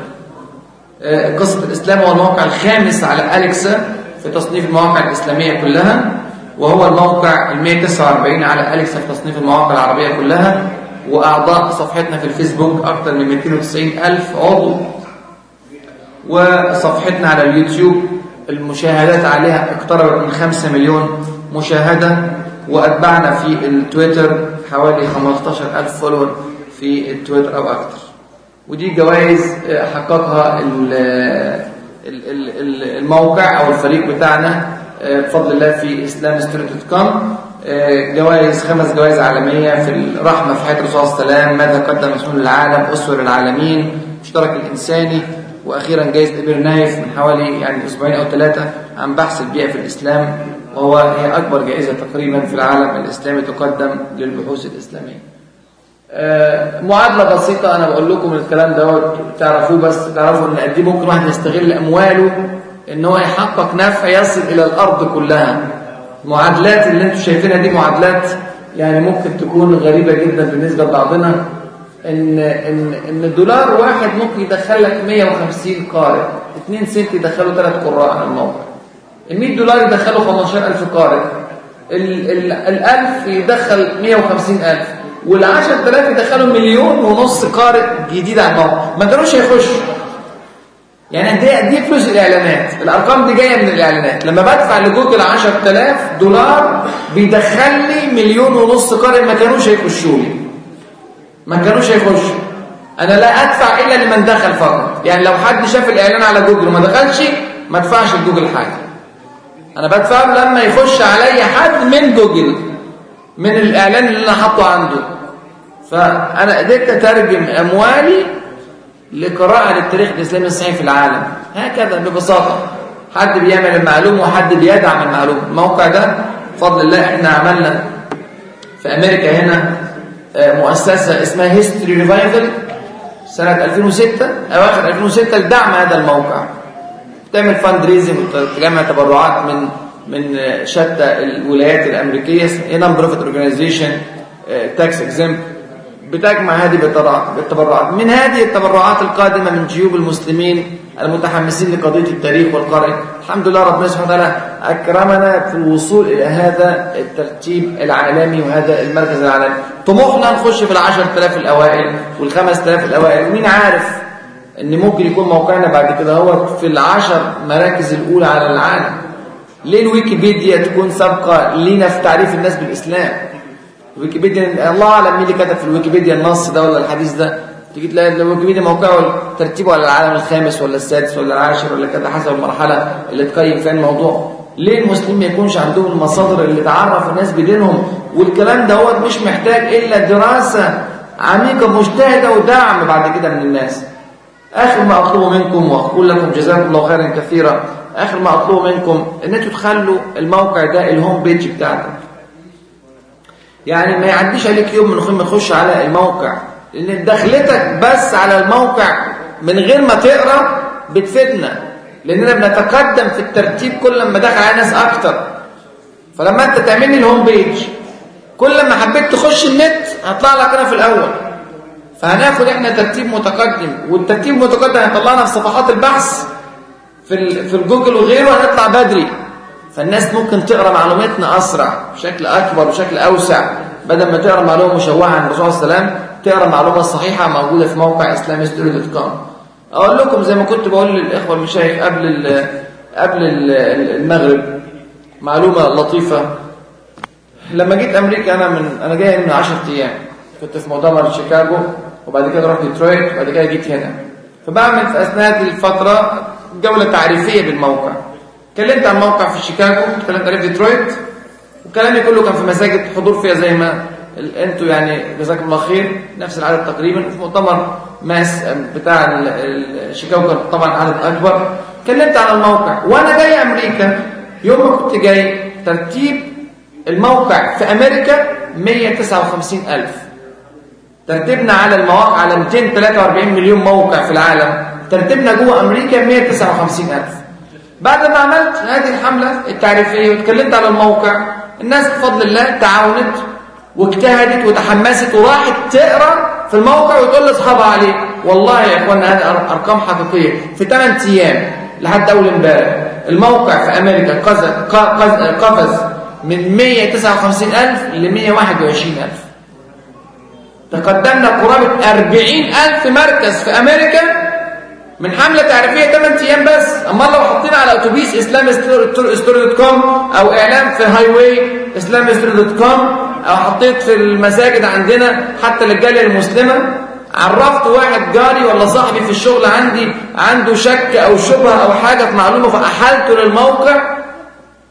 قصة الإسلام هو الموقع الخامس على أليكسا في تصنيف المواقع الإسلامية كلها وهو الموقع ال 149 على أليكسا في تصنيف المواقع العربية كلها وأعضاء صفحتنا في الفيسبوك أكثر من 290 ألف عضو وصفحتنا على اليوتيوب المشاهدات عليها اقتربت من 5 مليون مشاهدة وأتبعنا في التويتر حوالي 15 ألف فولور في التويتر أو أكثر ودي جوائز حققها الموقع أو الفريق بتاعنا بفضل الله في اسلام ستوري دوت كوم جوائز خمس جوائز عالمية في الرحمة في حياة الرسول صلى الله عليه وسلم ماذا قدم رسول العالم أسوة للعالمين اشترك الإنساني وأخيرا جائزة إبر نايف من حوالي يعني أسبوعين أو ثلاثة عن بحث البيئة في الإسلام وهو هي أكبر جائزة تقريبا في العالم الإسلامي تقدم للبحوث الإسلامية معادلة بسيطة أنا بقول لكم الكلام ده تعرفوه بس تعرفوا إن قد ممكن واحد يستغل أمواله إن هو يحقق نفع يصل إلى الأرض كلها المعادلات اللي انتم شايفينها دي معادلات يعني ممكن تكون غريبة جدا بالنسبة لبعضنا ان ان ان الدولار واحد ممكن يدخل لك 150 قارئ 2 سنت يدخلوا ثلاث قراء على الموقع ال 100 دولار يدخلوا 15000 قارئ ال ال ال 1000 يدخل 150000 وال 10000 يدخلوا مليون ونص قارئ جديد على الموقع ما كانوش هيخشوا يعني دي دي فلوس الاعلانات الارقام دي جايه من الاعلانات لما بدفع لجوجل 10000 دولار بيدخل لي مليون ونص قارئ ما كانوش هيخشوا لي ما كانوش هيخشوا انا لا ادفع الا لمن دخل فقط يعني لو حد شاف الاعلان على جوجل وما دخلش ما ادفعش لجوجل حاجه انا بدفع لما يخش عليا حد من جوجل من الاعلان اللي انا حاطه عنده فانا قدرت اترجم اموالي لقراءة للتاريخ الإسلامي الصحيح في العالم هكذا ببساطة حد بيعمل المعلومة وحد بيدعم المعلومة الموقع ده بفضل الله احنا عملنا في أمريكا هنا مؤسسة اسمها هيستوري ريفايفل سنة 2006 أواخر 2006 لدعم هذا الموقع تعمل فاند ريزنج وتجمع تبرعات من من شتى الولايات الأمريكية هي نون بروفيت اورجانيزيشن تاكس اكزامبل بتجمع هذه بالتبرعات من هذه التبرعات القادمة من جيوب المسلمين المتحمسين لقضية التاريخ والقرآن الحمد لله ربنا سبحانه وتعالى أكرمنا في الوصول إلى هذا الترتيب العالمي وهذا المركز العالمي طموحنا نخش في العشر تلاف الأوائل والخمس تلاف الأوائل ومين عارف أن ممكن يكون موقعنا بعد كده هو في العشر مراكز الأولى على العالم ليه الويكيبيديا تكون سابقة لينا في تعريف الناس بالإسلام ويكيبيديا الله اعلم مين اللي كتب في الويكيبيديا النص ده ولا الحديث ده تيجي تلاقي الويكيبيديا موقعه ترتيبه على العالم الخامس ولا السادس ولا العاشر ولا كذا حسب المرحله اللي تقيم فيها الموضوع ليه المسلمين ما يكونش عندهم المصادر اللي تعرف الناس بدينهم والكلام ده هو مش محتاج الا دراسه عميقه مجتهده ودعم بعد كده من الناس اخر ما اطلبه منكم واقول لكم جزاكم الله خيرا كثيرا اخر ما اطلبه منكم ان انتوا تخلوا الموقع ده الهوم بيج بتاعكم يعني ما يعديش عليك يوم من غير ما تخش على الموقع لان دخلتك بس على الموقع من غير ما تقرا بتفيدنا لاننا بنتقدم في الترتيب كل ما دخل على ناس اكتر فلما انت تعمل لي الهوم بيج كل ما حبيت تخش النت هطلع لك انا في الاول فهناخد احنا ترتيب متقدم والترتيب المتقدم هيطلعنا في صفحات البحث في في الجوجل وغيره هنطلع بدري فالناس ممكن تقرا معلوماتنا اسرع بشكل اكبر وبشكل اوسع بدل ما تقرا معلومه مشوهه عن الرسول صلى الله عليه وسلم تقرا معلومه صحيحه موجوده في موقع islamhistory.com اقول لكم زي ما كنت بقول للاخوه المشايخ قبل ال قبل ال المغرب معلومه لطيفه لما جيت امريكا انا من انا جاي من 10 ايام كنت في مؤتمر شيكاغو وبعد كده رحت ديترويت وبعد كده جيت هنا فبعمل في اثناء الفتره جوله تعريفيه بالموقع اتكلمت عن موقع في شيكاغو اتكلمت عليه في ديترويت وكلامي كله كان في مساجد حضور فيها زي ما انتوا يعني جزاكم الله خير نفس العدد تقريبا وفي مؤتمر ماس بتاع شيكاغو كان طبعا عدد اكبر اتكلمت عن الموقع وانا جاي امريكا يوم ما كنت جاي ترتيب الموقع في امريكا 159000 ترتيبنا على المواقع على 243 مليون موقع في العالم ترتيبنا جوه امريكا 159000 بعد ما عملت هذه الحملة التعريفية واتكلمت على الموقع الناس بفضل الله تعاونت واجتهدت وتحمست وراحت تقرا في الموقع وتقول لاصحابها عليه والله يا اخوانا هذه ارقام حقيقيه في 8 ايام لحد اول امبارح الموقع في امريكا قفز قفز من 159000 ل 121000 تقدمنا قرابه 40000 مركز في امريكا من حملة تعريفية 8 ايام بس اما لو حطينا على اتوبيس اسلام ستوري دوت كوم او اعلان في هاي واي اسلام ستوري دوت كوم او حطيت في المساجد عندنا حتى للجاليه المسلمه عرفت واحد جاري ولا صاحبي في الشغل عندي عنده شك او شبهه او حاجه في معلومه فاحالته للموقع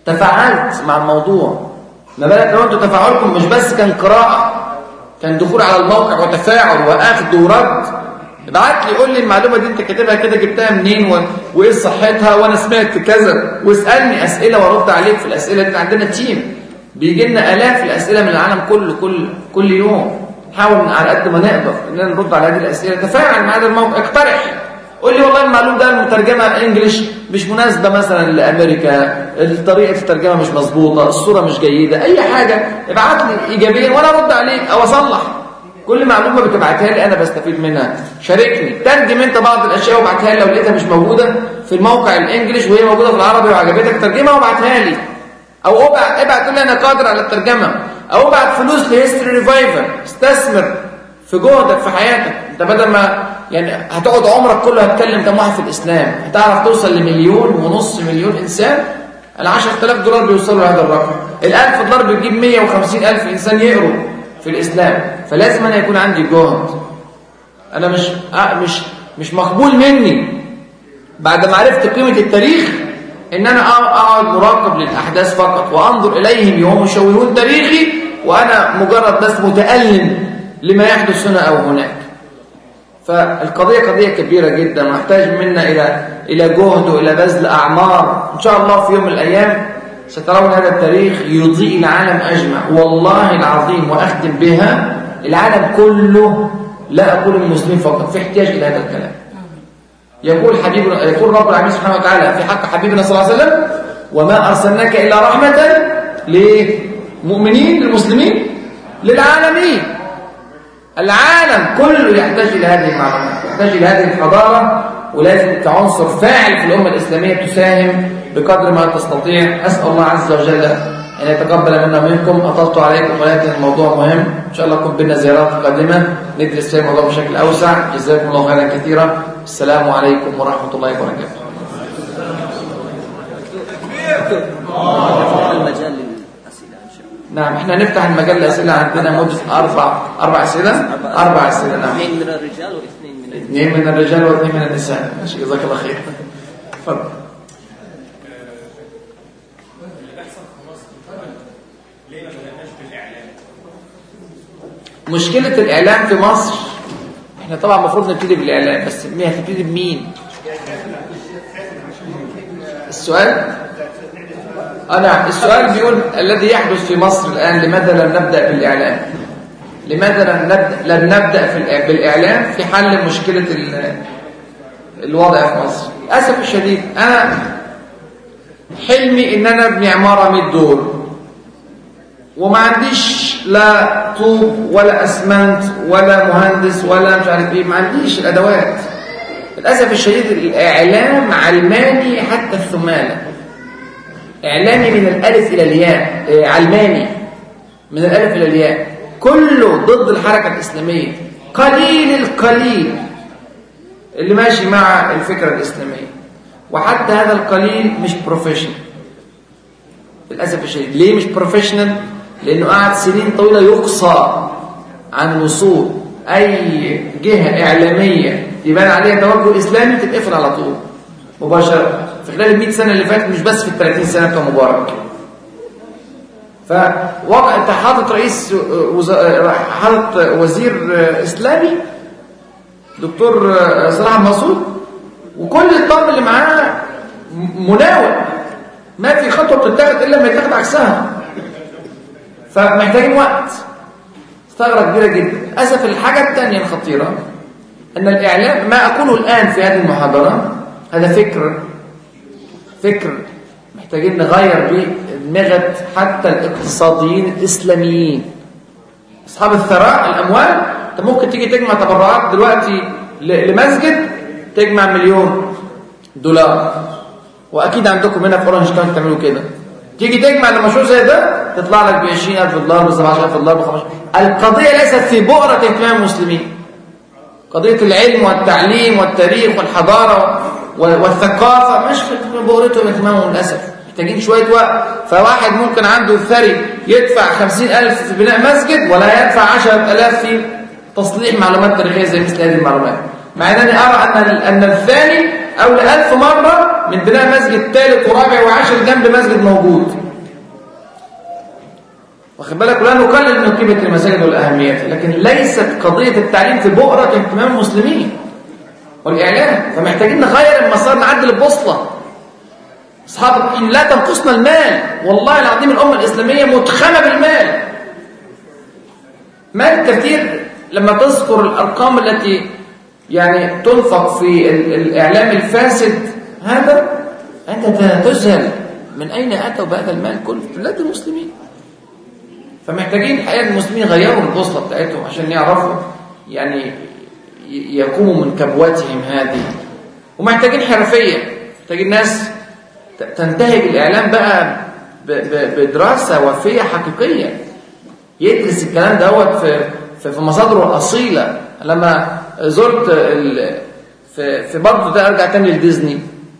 تفاعلت مع الموضوع ما بالك لو انتوا تفاعلكم مش بس كان قراءة كان دخول على الموقع وتفاعل واخذ ورد ابعت لي قول لي المعلومه دي انت كاتبها كده جبتها منين و... وايه صحتها وانا سمعت كذا واسالني اسئله وارد عليك في الاسئله دي عندنا تيم بيجي لنا الاف الاسئله من العالم كله كل كل يوم نحاول على قد ما نقدر اننا نرد على هذه الاسئله تفاعل مع هذا الموقع اقترح قول لي والله المعلوم ده المترجمه انجلش مش مناسبه مثلا لامريكا طريقه الترجمه مش مظبوطه الصوره مش جيده اي حاجه ابعت لي ايجابيا وانا ارد عليك او اصلح كل معلومه بتبعتها لي انا بستفيد منها شاركني ترجم انت بعض الاشياء وابعتها لي لو لقيتها مش موجوده في الموقع الانجليش وهي موجوده في العربي وعجبتك ترجمها وابعتها لي او ابعت ابعت لي انا قادر على الترجمه او ابعت فلوس لهيستوري ريفايفر استثمر في جهدك في حياتك انت بدل ما يعني هتقعد عمرك كله هتكلم كم واحد في الاسلام هتعرف توصل لمليون ونص مليون انسان ال 10000 دولار بيوصلوا لهذا الرقم ال 1000 دولار بتجيب 150000 انسان يقروا في الاسلام فلازم انا يكون عندي جهد انا مش آه مش مش مقبول مني بعد ما عرفت قيمه التاريخ ان انا اقعد مراقب للاحداث فقط وانظر اليهم وهم يشوهون تاريخي وانا مجرد بس متالم لما يحدث هنا او هناك فالقضيه قضيه كبيره جدا محتاج منا الى الى جهد والى بذل اعمار ان شاء الله في يوم من الايام سترون هذا التاريخ يضيء العالم اجمع والله العظيم واختم بها العالم كله لا اقول المسلمين فقط في احتياج الى هذا الكلام يقول حبيب يقول رب العالمين سبحانه وتعالى في حق حبيبنا صلى الله عليه وسلم وما ارسلناك الا رحمه للمؤمنين للمسلمين للعالمين العالم كله يحتاج الى هذه المعلومات يحتاج الى هذه الحضاره ولازم كعنصر فاعل في الامه الاسلاميه تساهم بقدر ما تستطيع اسال الله عز وجل ان يتقبل منا ومنكم اطلت عليكم ولكن الموضوع مهم ان شاء الله يكون بنا زيارات قادمه ندرس فيها الموضوع بشكل اوسع جزاكم الله خيرا كثيرا السلام عليكم ورحمه الله وبركاته المجال للأسئلة إن شاء الله نعم احنا نفتح المجال الاسئله عندنا مده اربع اربع اسئله اربع اسئله نعم اثنين من الرجال واثنين من النساء اثنين من الرجال واثنين من النساء ماشي جزاك الله خير اتفضل مشكلة الإعلام في مصر احنا طبعا المفروض نبتدي بالإعلام بس مين هتبتدي بمين؟ السؤال؟ اه نعم السؤال بيقول الذي يحدث في مصر الآن لماذا لم نبدأ بالإعلام؟ لماذا لم نبدأ, لم نبدأ في الإع- بالإعلام في حل مشكلة ال- الوضع في مصر؟ للأسف الشديد أنا حلمي إن أنا أبني عمارة 100 دور وما عنديش لا طوب ولا اسمنت ولا مهندس ولا مش عارف ايه ما عنديش الادوات للاسف الشديد الاعلام علماني حتى الثمانه اعلامي من الالف الى الياء إيه، علماني من الالف الى الياء كله ضد الحركه الاسلاميه قليل القليل اللي ماشي مع الفكره الاسلاميه وحتى هذا القليل مش بروفيشنال للأسف الشديد ليه مش بروفيشنال لأنه قعد سنين طويلة يقصى عن وصول أي جهة إعلامية يبان عليها توجه إسلامي تتقفل على طول مباشرة في خلال ال 100 سنة اللي فاتت مش بس في ال 30 سنة بتوع مبارك فواقع انت حاطط رئيس وز- حاطط وزير اسلامي دكتور صلاح المسعود وكل الطاقم اللي معاه م- مناوئ ما في خطوه بتتاخد الا لما يتاخد عكسها فمحتاجين وقت ثغره كبيره جدا للاسف الحاجه الثانيه الخطيره ان الاعلام ما اقوله الان في هذه المحاضره هذا فكر فكر محتاجين نغير بيه دماغه حتى الاقتصاديين الاسلاميين اصحاب الثراء الاموال انت ممكن تيجي تجمع تبرعات دلوقتي ل- لمسجد تجمع مليون دولار واكيد عندكم هنا في اورنج كاونتي تعملوا كده تيجي تجمع لمشروع زي ده تطلع لك ب 20000 دولار ب 17000 دولار ب 15 القضيه ليست في بؤره اهتمام المسلمين قضيه العلم والتعليم والتاريخ والحضاره و- والثقافه مش في بؤرتهم اهتمامهم للاسف محتاجين شويه وقت فواحد ممكن عنده ثري يدفع 50000 في بناء مسجد ولا يدفع 10000 في تصليح معلومات تاريخيه زي مثل هذه المعلومات مع انني ارى ان ان الثاني أو لألف مرة من بناء مسجد ثالث ورابع وعاشر جنب مسجد موجود واخد بالك ولا نقلل من قيمة المساجد والأهمية لكن ليست قضية التعليم في بؤرة اهتمام المسلمين والإعلام فمحتاجين نغير المسار نعدل البوصلة أصحاب إن لا تنقصنا المال والله العظيم الأمة الإسلامية متخمة بالمال مال كثير لما تذكر الأرقام التي يعني تنفق في الإعلام الفاسد هذا أنت تذهل من أين أتوا بهذا المال كله في بلاد المسلمين فمحتاجين الحقيقة المسلمين يغيروا البوصلة بتاعتهم عشان يعرفوا يعني يقوموا من كبواتهم هذه ومحتاجين حرفية محتاجين ناس تنتهج الإعلام بقى بدراسة وفية حقيقية يدرس الكلام دوت في في مصادره الأصيلة لما زرت في في برضه ده ارجع تاني لديزني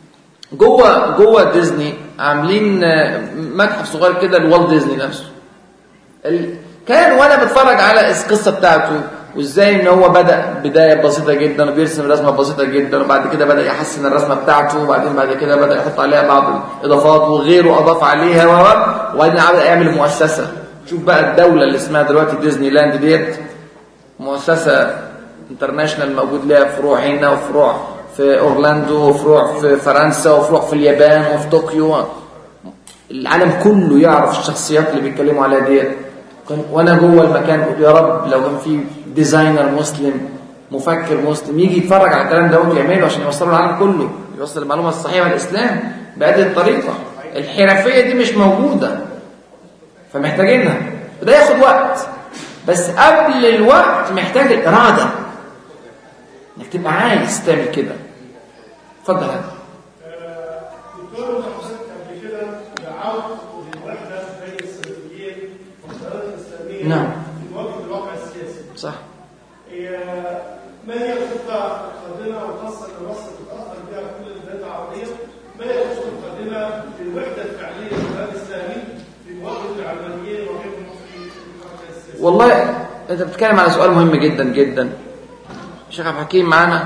جوه جوه ديزني عاملين متحف صغير كده لوالت ديزني نفسه كان وانا بتفرج على القصه بتاعته وازاي ان هو بدا بدايه بسيطه جدا وبيرسم رسمه بسيطه جدا وبعد كده بدا يحسن الرسمه بتاعته وبعدين بعد كده بدا يحط عليها بعض الاضافات وغيره اضاف عليها وبعدين بدا يعمل مؤسسه شوف بقى الدوله اللي اسمها دلوقتي ديزني لاند ديت مؤسسه انترناشونال موجود لها فروع هنا وفروع في اورلاندو وفروع في فرنسا وفروع في اليابان وفي طوكيو العالم كله يعرف الشخصيات اللي بيتكلموا عليها ديت وانا جوه المكان قلت يا رب لو كان في ديزاينر مسلم مفكر مسلم يجي يتفرج على الكلام دوت ويعمله عشان يوصله العالم كله يوصل المعلومه الصحيحه للاسلام بهذه الطريقه الحرفيه دي مش موجوده فمحتاجينها وده ياخد وقت بس قبل الوقت محتاج الاراده انك تبقى عايز تعمل كده اتفضل يا دكتور حسين قبل كده دعوت للوحده بين السلفيين والتيارات الاسلاميه نعم. في مواجهه الواقع السياسي. صح هي ما هي الخطه القادمه وخاصه ان مصر تتاثر بها كل البلاد العربيه؟ ما هي الخطه القادمه للوحده الفعليه للبلاد الاسلامي في مواجهه العلمانيين وغيرهم في الواقع السياسي؟ والله انت بتتكلم على سؤال مهم جدا جدا شيخ عبد الحكيم معانا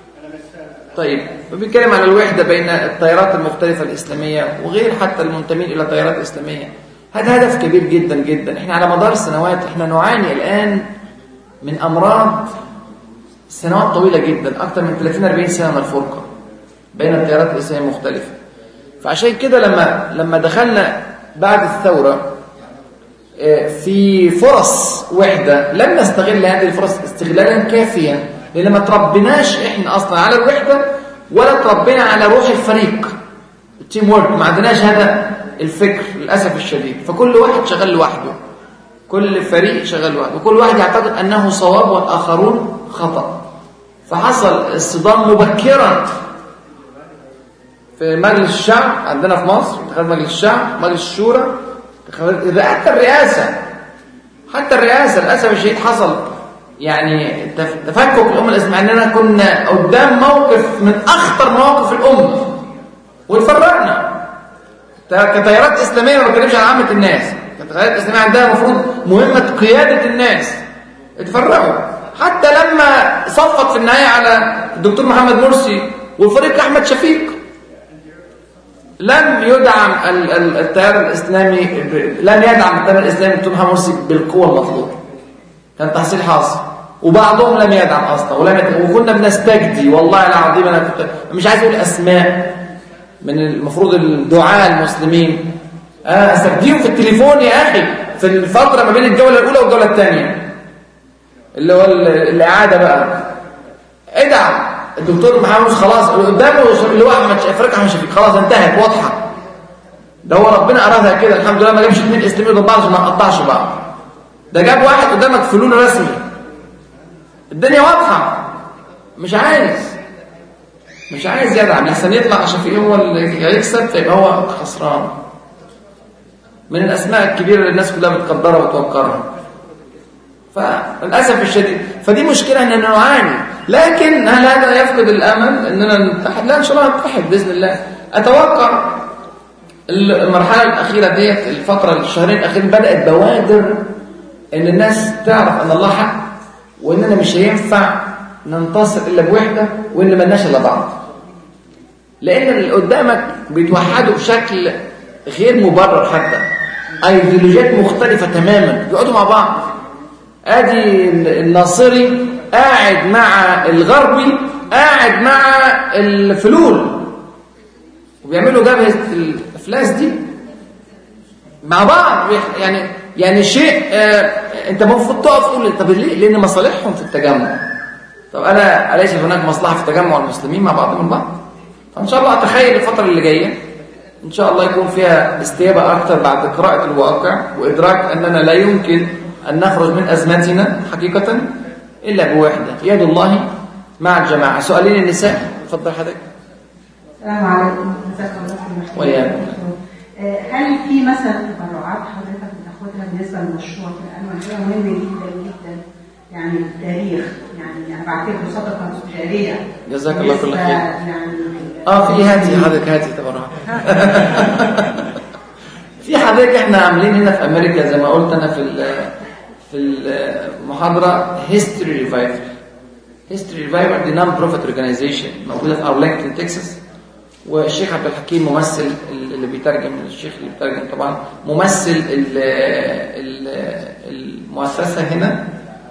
طيب بنتكلم على الوحدة بين التيارات المختلفة الإسلامية وغير حتى المنتمين إلى تيارات إسلامية هذا هدف كبير جدا جدا احنا على مدار السنوات احنا نعاني الآن من أمراض سنوات طويلة جدا أكثر من 30 40 سنة من الفرقة بين التيارات الإسلامية المختلفة فعشان كده لما لما دخلنا بعد الثورة اه، في فرص وحدة لم نستغل هذه الفرص استغلالا كافيا لأن ما تربناش احنا أصلا على الوحدة ولا تربينا على روح الفريق التيم وورك ما عندناش هذا الفكر للأسف الشديد فكل واحد شغال لوحده كل فريق شغال لوحده وكل واحد يعتقد أنه صواب والآخرون خطأ فحصل الصدام مبكرا في مجلس الشعب عندنا في مصر انتخابات مجلس الشعب مجلس الشورى انتخابات حتى الرئاسة حتى الرئاسة للأسف الشديد حصل يعني تف- تفكك الأمة الإسلامية أننا كنا قدام موقف من أخطر مواقف الأمة واتفرقنا ت- كتيارات إسلامية ما بتكلمش عن عامة الناس كتيارات إسلامية عندها المفروض مهمة قيادة الناس اتفرقوا حتى لما صفت في النهاية على الدكتور محمد مرسي والفريق أحمد شفيق لم يدعم ال- ال- التيار الإسلامي ب- لم يدعم التيار الإسلامي الدكتور محمد مرسي بالقوة المطلوبة كان تحصيل حاصل وبعضهم لم يدعم اصلا ولم يدعم وكنا بنستجدي والله العظيم انا كنت مش عايز اقول اسماء من المفروض الدعاء المسلمين آه استجديهم في التليفون يا اخي في الفتره ما بين الجوله الاولى والجوله الثانيه اللي هو ال- الاعاده بقى ادعم الدكتور محمد خلاص اللي قدامه اللي هو احمد افريقيا احمد شفيق خلاص انتهت واضحه ده هو ربنا ارادها كده الحمد لله ما جابش اثنين اسلاميين ضد بعض عشان ما نقطعش بعض ده جاب واحد قدامك فلول رسمي الدنيا واضحة مش عايز مش عايز يدعم لحسن يطلع عشان في هو اللي هيكسب فيبقى هو خسران من الأسماء الكبيرة اللي الناس كلها بتقدرها وتوقرها فللأسف الشديد فدي مشكلة أننا نعاني لكن هل هذا يفقد الأمل أننا نتحد لا إن شاء الله نتحد بإذن الله أتوقع المرحلة الأخيرة ديت الفترة الشهرين الأخيرين بدأت بوادر ان الناس تعرف ان الله حق واننا مش هينفع ننتصر الا بوحده وان ملناش الا بعض لان اللي قدامك بيتوحدوا بشكل غير مبرر حتى ايديولوجيات مختلفه تماما بيقعدوا مع بعض ادي الناصري قاعد مع الغربي قاعد مع الفلول وبيعملوا جبهه الافلاس دي مع بعض يعني يعني شيء آه انت المفروض تقف تقول طب ليه لان مصالحهم في التجمع طب انا اليس هناك مصلحه في تجمع المسلمين مع بعض من بعض فان شاء الله اتخيل الفتره اللي جايه ان شاء الله يكون فيها استيابه اكثر بعد قراءه الواقع وادراك اننا لا يمكن ان نخرج من ازمتنا حقيقه الا بوحده يد الله مع الجماعه سؤالين النساء اتفضل حضرتك السلام عليكم جزاك الله خير وياكم. آه، هل في مثلا تبرعات حضرتك بتاخدها بالنسبه للمشروع لانه الحقيقه مهم جدا جدا يعني التاريخ يعني انا بعتبره صدقه تجاريه جزاك الله كل بالنسبة خير. يعني اه في هاتي حضرتك هاتي تبرع في حضرتك احنا عاملين هنا في امريكا زي ما قلت انا في ال- في المحاضره هيستوري ريفايفل هيستوري ريفايفل دي نون بروفيت اورجانيزيشن موجوده في ارلينغتون تكساس والشيخ عبد الحكيم ممثل اللي بيترجم الشيخ اللي بيترجم طبعا ممثل ال- ال- المؤسسه هنا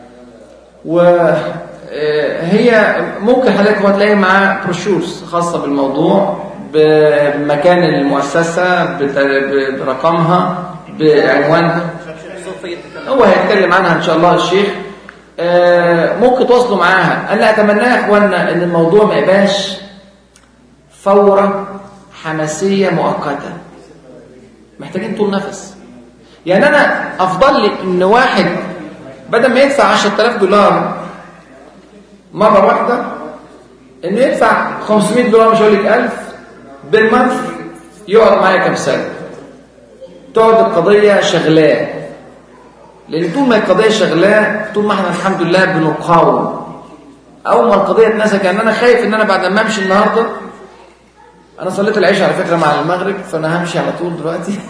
وهي ممكن حضرتك هو تلاقي معاه بروشورز خاصة بالموضوع بمكان المؤسسة بت- برقمها بعنوانها سوف يتكلم هو هيتكلم عنها ان شاء الله الشيخ آه، ممكن تواصلوا معاها انا اتمنى يا اخوانا ان الموضوع ما يبقاش فورة حماسية مؤقتة محتاجين طول نفس يعني انا افضل لي ان واحد بدل ما يدفع 10000 دولار مرة واحدة انه يدفع 500 دولار مش هقول لك 1000 بالمنث يقعد معايا كام سنة تقعد القضية شغلاه لان طول ما القضيه شغلاه طول ما احنا الحمد لله بنقاوم اول ما القضيه اتنسى كان انا خايف ان انا بعد ما امشي النهارده انا صليت العشاء على فكره مع المغرب فانا همشي على طول دلوقتي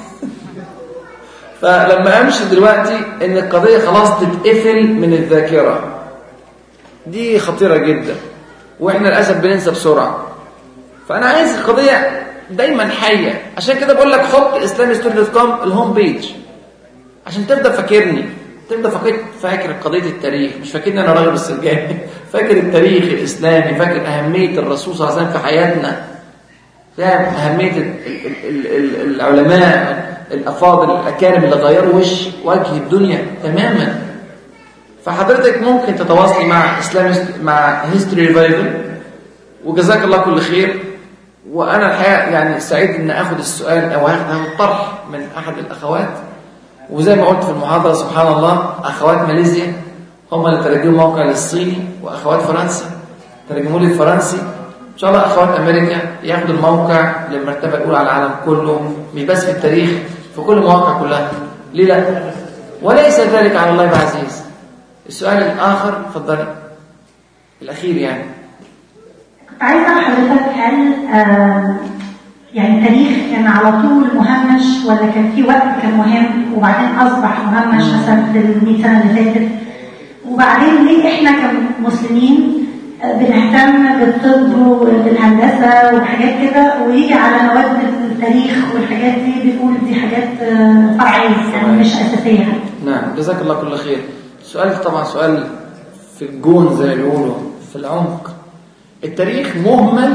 فلما امشي دلوقتي ان القضيه خلاص تتقفل من الذاكره دي خطيره جدا واحنا للاسف بننسى بسرعه فانا عايز القضيه دايما حيه عشان كده بقول لك حط اسلامي ستوري دوت كوم الهوم بيج عشان تفضل فاكرني تفضل فاكر فاكر قضيه التاريخ مش فاكرني انا راجل السرجاني فاكر التاريخ الاسلامي فاكر اهميه الرسول صلى الله عليه وسلم في حياتنا فاهم اهميه ال ال ال ال العلماء الافاضل الاكارم اللي غيروا وش وجه الدنيا تماما فحضرتك ممكن تتواصلي مع اسلام مع هيستوري ريفايفل وجزاك الله كل خير وانا الحقيقه يعني سعيد ان اخد السؤال او هاخد الطرح من احد الاخوات وزي ما قلت في المحاضرة سبحان الله أخوات ماليزيا هم اللي ترجموا موقع للصيني وأخوات فرنسا ترجموا لي الفرنسي إن شاء الله أخوات أمريكا ياخدوا الموقع للمرتبة الأولى على العالم كله مش بس في التاريخ في كل المواقع كلها ليه لا؟ وليس ذلك على الله بعزيز السؤال الآخر اتفضلي الأخير يعني كنت عايزة أعرف حضرتك هل آم، يعني التاريخ كان على طول مهمش ولا كان في وقت كان مهم وبعدين أصبح مهمش مثلا في ال 100 سنة اللي فاتت وبعدين ليه إحنا كمسلمين آه، بنهتم بالطب وبالهندسة وحاجات كده ويجي على مواد التاريخ والحاجات دي بنقول دي حاجات آه، فرعية يعني مش أساسية نعم جزاك الله كل خير السؤال طبعا سؤال في الجون زي ما بيقولوا في العمق التاريخ مهمل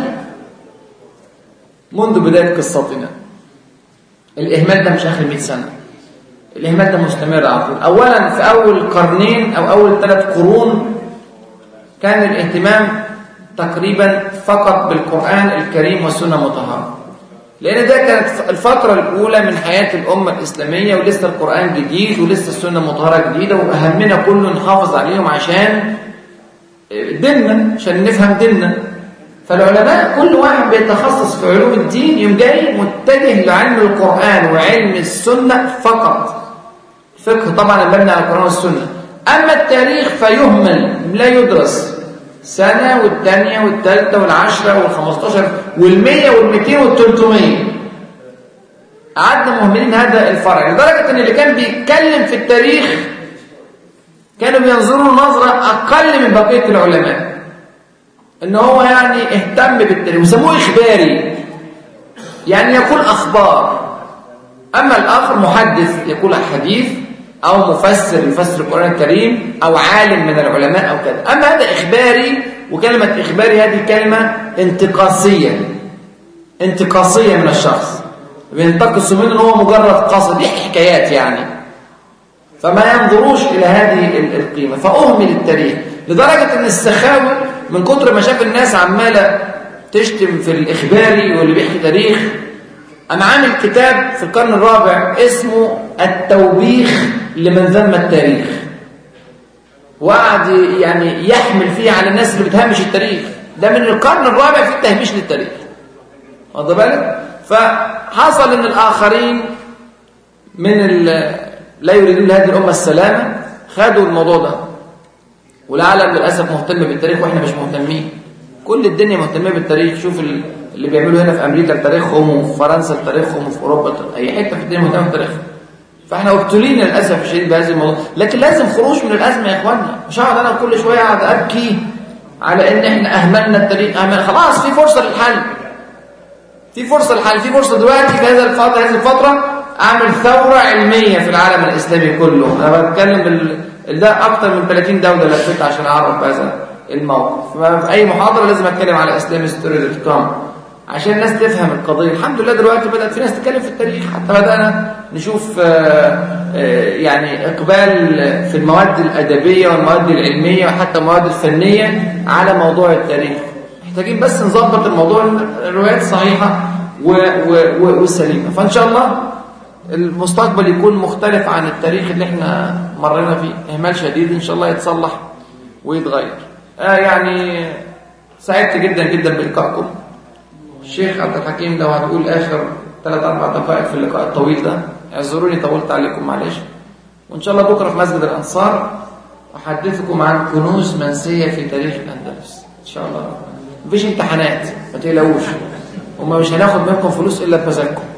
منذ بداية قصتنا الإهمال ده مش آخر 100 سنة الإهمال ده مستمر على طول أولا في أول قرنين أو أول ثلاث قرون كان الاهتمام تقريبا فقط بالقرآن الكريم والسنة المطهرة لأن ده كانت الفترة الأولى من حياة الأمة الإسلامية ولسه القرآن جديد ولسه السنة المطهرة جديدة وأهمنا كله نحافظ عليهم عشان ديننا عشان نفهم ديننا فالعلماء كل واحد بيتخصص في علوم الدين يوم جاي متجه لعلم القرآن وعلم السنة فقط الفقه طبعا المبني على القرآن والسنة أما التاريخ فيهمل لا يدرس سنة والثانية والثالثة والعشرة والخمستاشر والمية والمئتين والتلتمية قعدنا مهملين هذا الفرع لدرجة أن اللي كان بيتكلم في التاريخ كانوا بينظروا نظرة أقل من بقية العلماء ان هو يعني اهتم بالتاريخ وسموه اخباري يعني يقول أخبار أما الآخر محدث يقول أحاديث أو مفسر يفسر القرآن الكريم أو عالم من العلماء أو كذا أما هذا إخباري وكلمة إخباري هذه كلمة انتقاصية انتقاصية من الشخص بينتقص منه ان هو مجرد قصد يحكي حكايات يعني فما ينظروش إلى هذه ال- القيمة فأهمل التاريخ لدرجة أن السخاوي من كتر ما شاف الناس عمالة تشتم في الإخباري واللي بيحكي تاريخ أنا عامل كتاب في القرن الرابع اسمه التوبيخ لمن ذم التاريخ وقعد يعني يحمل فيه على الناس اللي بتهمش التاريخ ده من القرن الرابع في التهميش للتاريخ واخد بالك فحصل ان الاخرين من ال- لا يريدون لهذه الامه السلامه خدوا الموضوع ده والعالم للاسف مهتم بالتاريخ واحنا مش مهتمين كل الدنيا مهتمه بالتاريخ شوف ال- اللي بيعملوا هنا في امريكا لتاريخهم وفي فرنسا لتاريخهم وفي اوروبا اي حته في الدنيا مهتمه بالتاريخ فاحنا مبتولين للاسف الشديد بهذا الموضوع لكن لازم خروج من الازمه يا اخوانا مش هقعد انا كل شويه اقعد ابكي على ان احنا اهملنا التاريخ أهمل. خلاص في فرصه للحل في فرصه للحل في فرصه دلوقتي في هذا الفتره هذه الفتره اعمل ثوره علميه في العالم الاسلامي كله انا بتكلم بال... ده اكتر من 30 دوله لفيت عشان اعرف هذا الموقف في اي محاضره لازم اتكلم على اسلام ستوري دوت كوم عشان الناس تفهم القضيه الحمد لله دلوقتي بدات في ناس تتكلم في التاريخ حتى بدانا نشوف آه، آه، يعني اقبال في المواد الادبيه والمواد العلميه وحتى المواد الفنيه على موضوع التاريخ محتاجين بس نظبط الموضوع الروايات صحيحه و- و- و- والسليمه فان شاء الله المستقبل يكون مختلف عن التاريخ اللي احنا مرينا فيه اهمال شديد ان شاء الله يتصلح ويتغير آه يعني سعدت جدا جدا بلقائكم الشيخ عبد الحكيم لو هتقول اخر ثلاث اربع دقائق في اللقاء الطويل ده اعذروني طولت عليكم معلش وان شاء الله بكره في مسجد الانصار احدثكم عن كنوز منسيه في تاريخ الاندلس ان شاء الله مفيش امتحانات ما تقلقوش وما مش هناخد منكم فلوس الا بمزاجكم